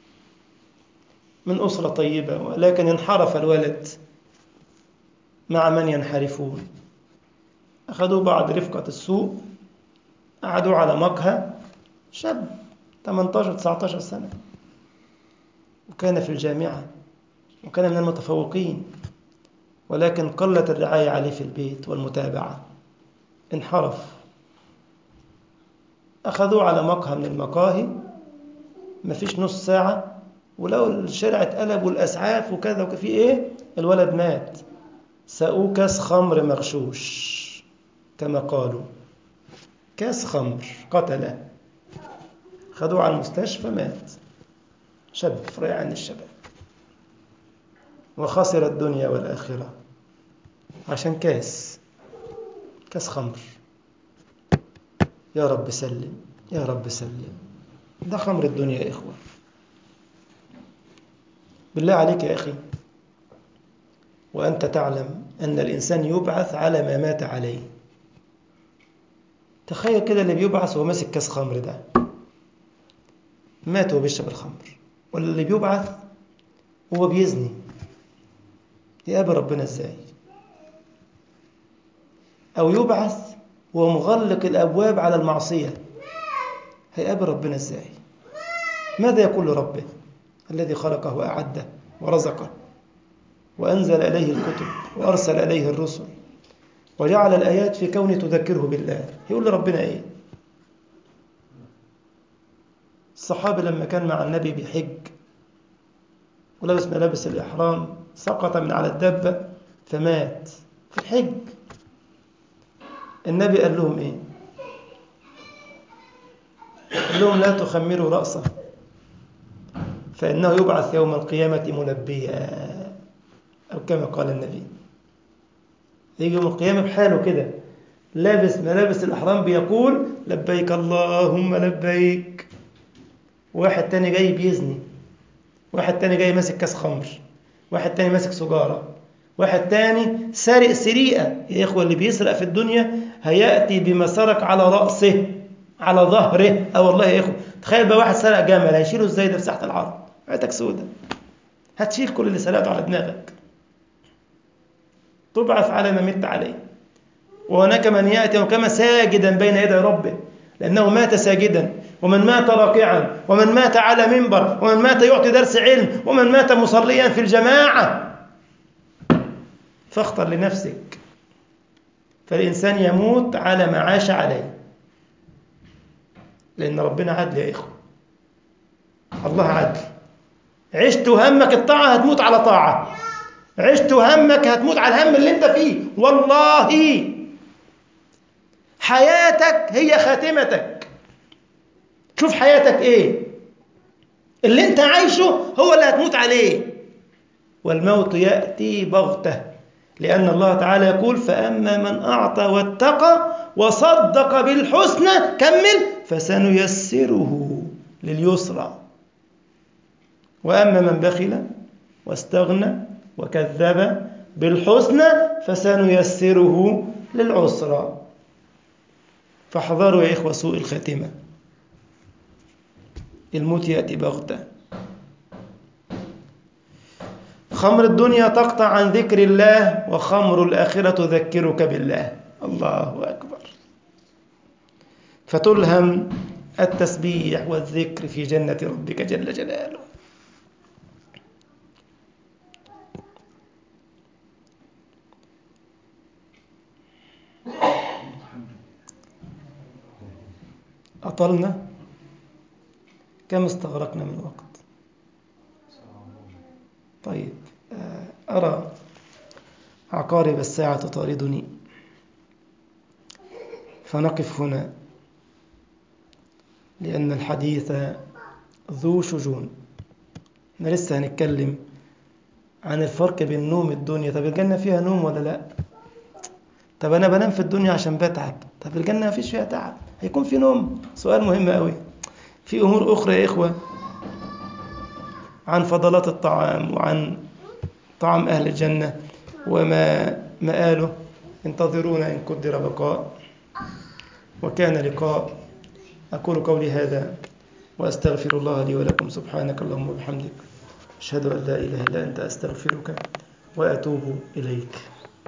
من أسرة طيبة ولكن انحرف الولد مع من ينحرفون أخذوا بعض رفقة السوء قعدوا على مقهى شاب 18-19 سنة وكان في الجامعة وكان من المتفوقين ولكن قلت الرعاية عليه في البيت والمتابعة انحرف أخذوه على مقهى من المقاهي مفيش نص ساعة ولو الشارع اتقلب والأسعاف وكذا وفي إيه الولد مات سقوه كاس خمر مغشوش كما قالوا كاس خمر قتله خدوه على المستشفى مات شاب في ريعان الشباب وخسر الدنيا والآخرة عشان كاس كاس خمر يا رب سلم يا رب سلم ده خمر الدنيا يا إخوة بالله عليك يا أخي وأنت تعلم أن الإنسان يبعث على ما مات عليه تخيل كده اللي بيبعث وهو ماسك كاس خمر ده مات وهو بيشرب الخمر ولا اللي بيبعث وهو بيزني يقابل ربنا ازاي أو يبعث وهو مغلق الأبواب على المعصية هيقابل ربنا ازاي ماذا يقول لربه الذي خلقه وأعده ورزقه وأنزل إليه الكتب وأرسل إليه الرسل وجعل الآيات في كونه تذكره بالله يقول لربنا إيه الصحابي لما كان مع النبي بحج ولبس ملابس الإحرام سقط من على الدبة فمات في الحج النبي قال لهم إيه قال لهم لا تخمروا رأسه فإنه يبعث يوم القيامة ملبيا أو كما قال النبي يجي يوم القيامة بحاله كده لابس ملابس الإحرام بيقول لبيك اللهم لبيك واحد تاني جاي بيزني واحد تاني جاي ماسك كاس خمر واحد تاني ماسك سجارة واحد تاني سارق سرقة يا إخوة اللي بيسرق في الدنيا هيأتي بما سرق على رأسه على ظهره اه والله يا إخوة تخيل بقى واحد سرق جمل هيشيله ازاي ده في ساحة العرض عيتك سودة هتشيل كل اللي سرقته على دماغك تبعث على ما مت عليه وهناك من يأتي وكما ساجدا بين يدي ربه لأنه مات ساجدا ومن مات راكعا ومن مات على منبر ومن مات يعطي درس علم ومن مات مصليا في الجماعة فاختر لنفسك فالإنسان يموت على ما عاش عليه لأن ربنا عدل يا إخوة الله عدل عشت همك الطاعة هتموت على طاعة عشت همك هتموت على الهم اللي انت فيه والله حياتك هي خاتمتك شوف حياتك ايه اللي انت عايشه هو اللي هتموت عليه والموت يأتي بغتة لأن الله تعالى يقول فأما من أعطى واتقى وصدق بالحسنى كمل فسنيسره لليسرى وأما من بخل واستغنى وكذب بالحسنى فسنيسره للعسرى فاحذروا يا إخوة سوء الخاتمة الموت يأتي بغتة خمر الدنيا تقطع عن ذكر الله وخمر الآخرة تذكرك بالله الله أكبر فتلهم التسبيح والذكر في جنة ربك جل جلاله أطلنا كم استغرقنا من وقت طيب أرى عقارب الساعة تطاردني فنقف هنا لأن الحديث ذو شجون احنا لسه هنتكلم عن الفرق بين نوم الدنيا طب الجنة فيها نوم ولا لا طب أنا بنام في الدنيا عشان بتعب طب الجنة ما فيش فيها تعب هيكون في نوم سؤال مهم قوي في أمور أخرى يا إخوة عن فضلات الطعام وعن طعام أهل الجنة وما مآله انتظرونا إن قدر بقاء وكان لقاء أقول قولي هذا وأستغفر الله لي ولكم سبحانك اللهم وبحمدك أشهد أن لا إله إلا أنت أستغفرك وأتوب إليك